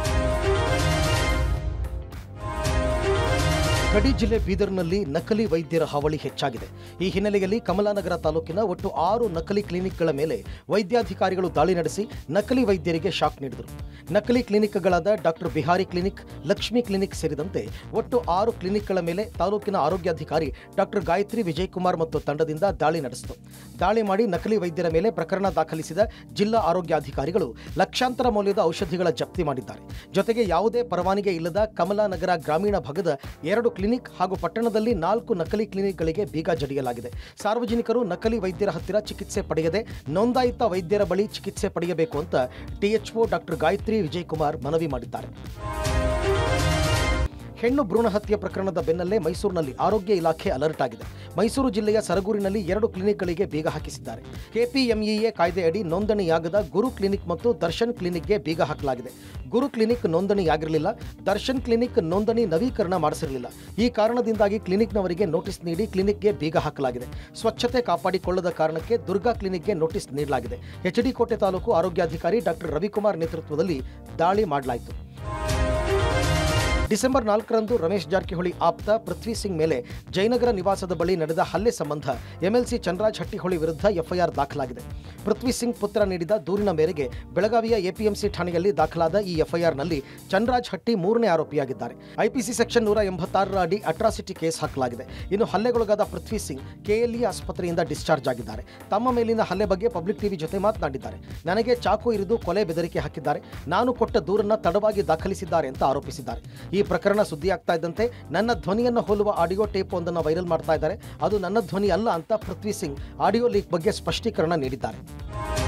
ಗಡಿ ಜಿಲ್ಲೆ ಬೀದರ್ನಲ್ಲಿ ನಕಲಿ ವೈದ್ಯರ ಹಾವಳಿ ಹೆಚ್ಚಾಗಿದೆ ಈ ಹಿನ್ನೆಲೆಯಲ್ಲಿ ಕಮಲಾನಗರ ತಾಲೂಕಿನ ಒಟ್ಟು ಆರು ನಕಲಿ ಕ್ಲಿನಿಕ್ಗಳ ಮೇಲೆ ವೈದ್ಯಾಧಿಕಾರಿಗಳು ದಾಳಿ ನಡೆಸಿ ನಕಲಿ ವೈದ್ಯರಿಗೆ ಶಾಕ್ ನೀಡಿದರು ನಕಲಿ ಕ್ಲಿನಿಕ್ಗಳಾದ doctor Bihari clinic Lakshmi clinic ಸೇರಿದಂತೆ ಒಟ್ಟು ಆರು ಕ್ಲಿನಿಕ್ಗಳ ಮೇಲೆ ತಾಲೂಕಿನ ಆರೋಗ್ಯಾಧಿಕಾರಿ ಡಾಕ್ಟರ್ ಗಾಯತ್ರಿ ವಿಜಯಕುಮಾರ್ ಮತ್ತು ತಂಡದಿಂದ ದಾಳಿ ನಡೆಸಿತು ದಾಳಿ ಮಾಡಿ ನಕಲಿ ವೈದ್ಯರ ಮೇಲೆ ಪ್ರಕರಣ ದಾಖಲಿಸಿದ ಜಿಲ್ಲಾ ಆರೋಗ್ಯಾಧಿಕಾರಿಗಳು ಲಕ್ಷಾಂತರ ಮೌಲ್ಯದ ಔಷಧಿಗಳ ಜಪ್ತಿ ಮಾಡಿದ್ದಾರೆ ಜೊತೆಗೆ ಯಾವುದೇ ಪರವಾನಗಿ ಇಲ್ಲದ ಕಮಲಾನಗರ ಗ್ರಾಮೀಣ ಭಾಗದ ಎರಡು ಕ್ಲಿನಿಕ್ ಹಾಗೂ ಪಟ್ಟಣದಲ್ಲಿ ನಾಲ್ಕು ನಕಲಿ ಕ್ಲಿನಿಕ್ಗಳಿಗೆ ಬೀಗ ಜಡಿಯಲಾಗಿದೆ ಸಾರ್ವಜನಿಕರು ನಕಲಿ ವೈದ್ಯರ ಹತ್ತಿರ ಚಿಕಿತ್ಸೆ ಪಡೆಯದೆ ನೋಂದಾಯಿತ ವೈದ್ಯರ ಬಳಿ ಚಿಕಿತ್ಸೆ ಪಡೆಯಬೇಕು ಅಂತ ಟಿಎಚ್ಒ ಡಾಕ್ಟರ್ ಗಾಯತ್ರಿ ವಿಜಯಕುಮಾರ್ ಮನವಿ ಮಾಡಿದ್ದಾರೆ ಹೆಣ್ಣು ಭ್ರೂಣ ಹತ್ಯೆ ಪ್ರಕರಣದ ಬೆನ್ನಲ್ಲೇ ಮೈಸೂರಿನಲ್ಲಿ ಆರೋಗ್ಯ ಇಲಾಖೆ ಅಲರ್ಟ್ ಆಗಿದೆ ಮೈಸೂರು ಜಿಲ್ಲೆಯ ಸರಗೂರಿನಲ್ಲಿ ಎರಡು ಕ್ಲಿನಿಕ್ಗಳಿಗೆ ಬೀಗ ಹಾಕಿಸಿದ್ದಾರೆ ಕೆಪಿಎಂಇಎ ಕಾಯ್ದೆಯಡಿ ನೋಂದಣಿಯಾಗದ ಗುರು ಕ್ಲಿನಿಕ್ ಮತ್ತು ದರ್ಶನ್ ಕ್ಲಿನಿಕ್ಗೆ ಬೀಗ ಹಾಕಲಾಗಿದೆ ಗುರು ಕ್ಲಿನಿಕ್ ನೋಂದಣಿಯಾಗಿರಲಿಲ್ಲ ದರ್ಶನ್ ಕ್ಲಿನಿಕ್ ನೋಂದಣಿ ನವೀಕರಣ ಮಾಡಿಸಿರಲಿಲ್ಲ ಈ ಕಾರಣದಿಂದಾಗಿ ಕ್ಲಿನಿಕ್ನವರಿಗೆ ನೋಟಿಸ್ ನೀಡಿ ಕ್ಲಿನಿಕ್ಗೆ ಬೀಗ ಹಾಕಲಾಗಿದೆ ಸ್ವಚ್ಛತೆ ಕಾಪಾಡಿಕೊಳ್ಳದ ಕಾರಣಕ್ಕೆ ದುರ್ಗಾ ಕ್ಲಿನಿಕ್ಗೆ ನೋಟಿಸ್ ನೀಡಲಾಗಿದೆ ಎಚ್ಡಿ ಕೋಟೆ ತಾಲೂಕು ಆರೋಗ್ಯಾಧಿಕಾರಿ ಡಾಕ್ಟರ್ ರವಿಕುಮಾರ್ ನೇತೃತ್ವದಲ್ಲಿ ದಾಳಿ ಮಾಡಲಾಯಿತು ಡಿಸೆಂಬರ್ ನಾಲ್ಕರಂದು ರಮೇಶ್ ಜಾರಕಿಹೊಳಿ ಆಪ್ತ ಪೃಥ್ವಿ ಸಿಂಗ್ ಮೇಲೆ ಜಯನಗರ ನಿವಾಸದ ಬಳಿ ನಡೆದ ಹಲ್ಲೆ ಸಂಬಂಧ ಎಂಎಲ್ಸಿ ಚಂದ್ರಾಜ್ ಹಟ್ಟಿಹೊಳಿ ವಿರುದ್ಧ ಎಫ್ಐಆರ್ ದಾಖಲಾಗಿದೆ ಪೃಥ್ವಿ ಸಿಂಗ್ ಪುತ್ರ ನೀಡಿದ ದೂರಿನ ಮೇರೆಗೆ ಬೆಳಗಾವಿಯ ಎಪಿಎಂಸಿ ಠಾಣೆಯಲ್ಲಿ ದಾಖಲಾದ ಈ ಎಫ್ಐಆರ್ನಲ್ಲಿ ಚಂದ್ರಾಜ್ ಹಟ್ಟಿ ಮೂರನೇ ಆರೋಪಿಯಾಗಿದ್ದಾರೆ ಐಪಿಸಿ ಸೆಕ್ಷನ್ ನೂರ ಎಂಬತ್ತಾರರ ಅಡಿ ಅಟ್ರಾಸಿಟಿ ಕೇಸ್ ಹಾಕಲಾಗಿದೆ ಇನ್ನು ಹಲ್ಲೆಗೊಳಗಾದ ಪೃಥ್ವಿ ಸಿಂಗ್ ಕೆಎಲ್ಇ ಆಸ್ಪತ್ರೆಯಿಂದ ಡಿಸ್ಚಾರ್ಜ್ ಆಗಿದ್ದಾರೆ ತಮ್ಮ ಮೇಲಿನ ಹಲ್ಲೆ ಬಗ್ಗೆ ಪಬ್ಲಿಕ್ ಟಿವಿ ಜೊತೆ ಮಾತನಾಡಿದ್ದಾರೆ ನನಗೆ ಚಾಕು ಇರಿದು ಕೊಲೆ ಬೆದರಿಕೆ ಹಾಕಿದ್ದಾರೆ ನಾನು ಕೊಟ್ಟ ದೂರನ್ನ ತಡವಾಗಿ ದಾಖಲಿಸಿದ್ದಾರೆ ಅಂತ ಆರೋಪಿಸಿದ್ದಾರೆ ಈ ಪ್ರಕರಣ ಸುದ್ದಿಯಾಗ್ತಾ ಇದ್ದಂತೆ ನನ್ನ ಧ್ವನಿಯನ್ನು ಹೋಲುವ ಆಡಿಯೋ ಟೇಪ್ ಒಂದನ್ನು ವೈರಲ್ ಮಾಡ್ತಾ ಇದ್ದಾರೆ ಅದು ನನ್ನ ಧ್ವನಿ ಅಲ್ಲ ಅಂತ ಪೃಥ್ವಿ ಸಿಂಗ್ ಆಡಿಯೋ ಲೀಕ್ ಬಗ್ಗೆ ಸ್ಪಷ್ಟೀಕರಣ ನೀಡಿದ್ದಾರೆ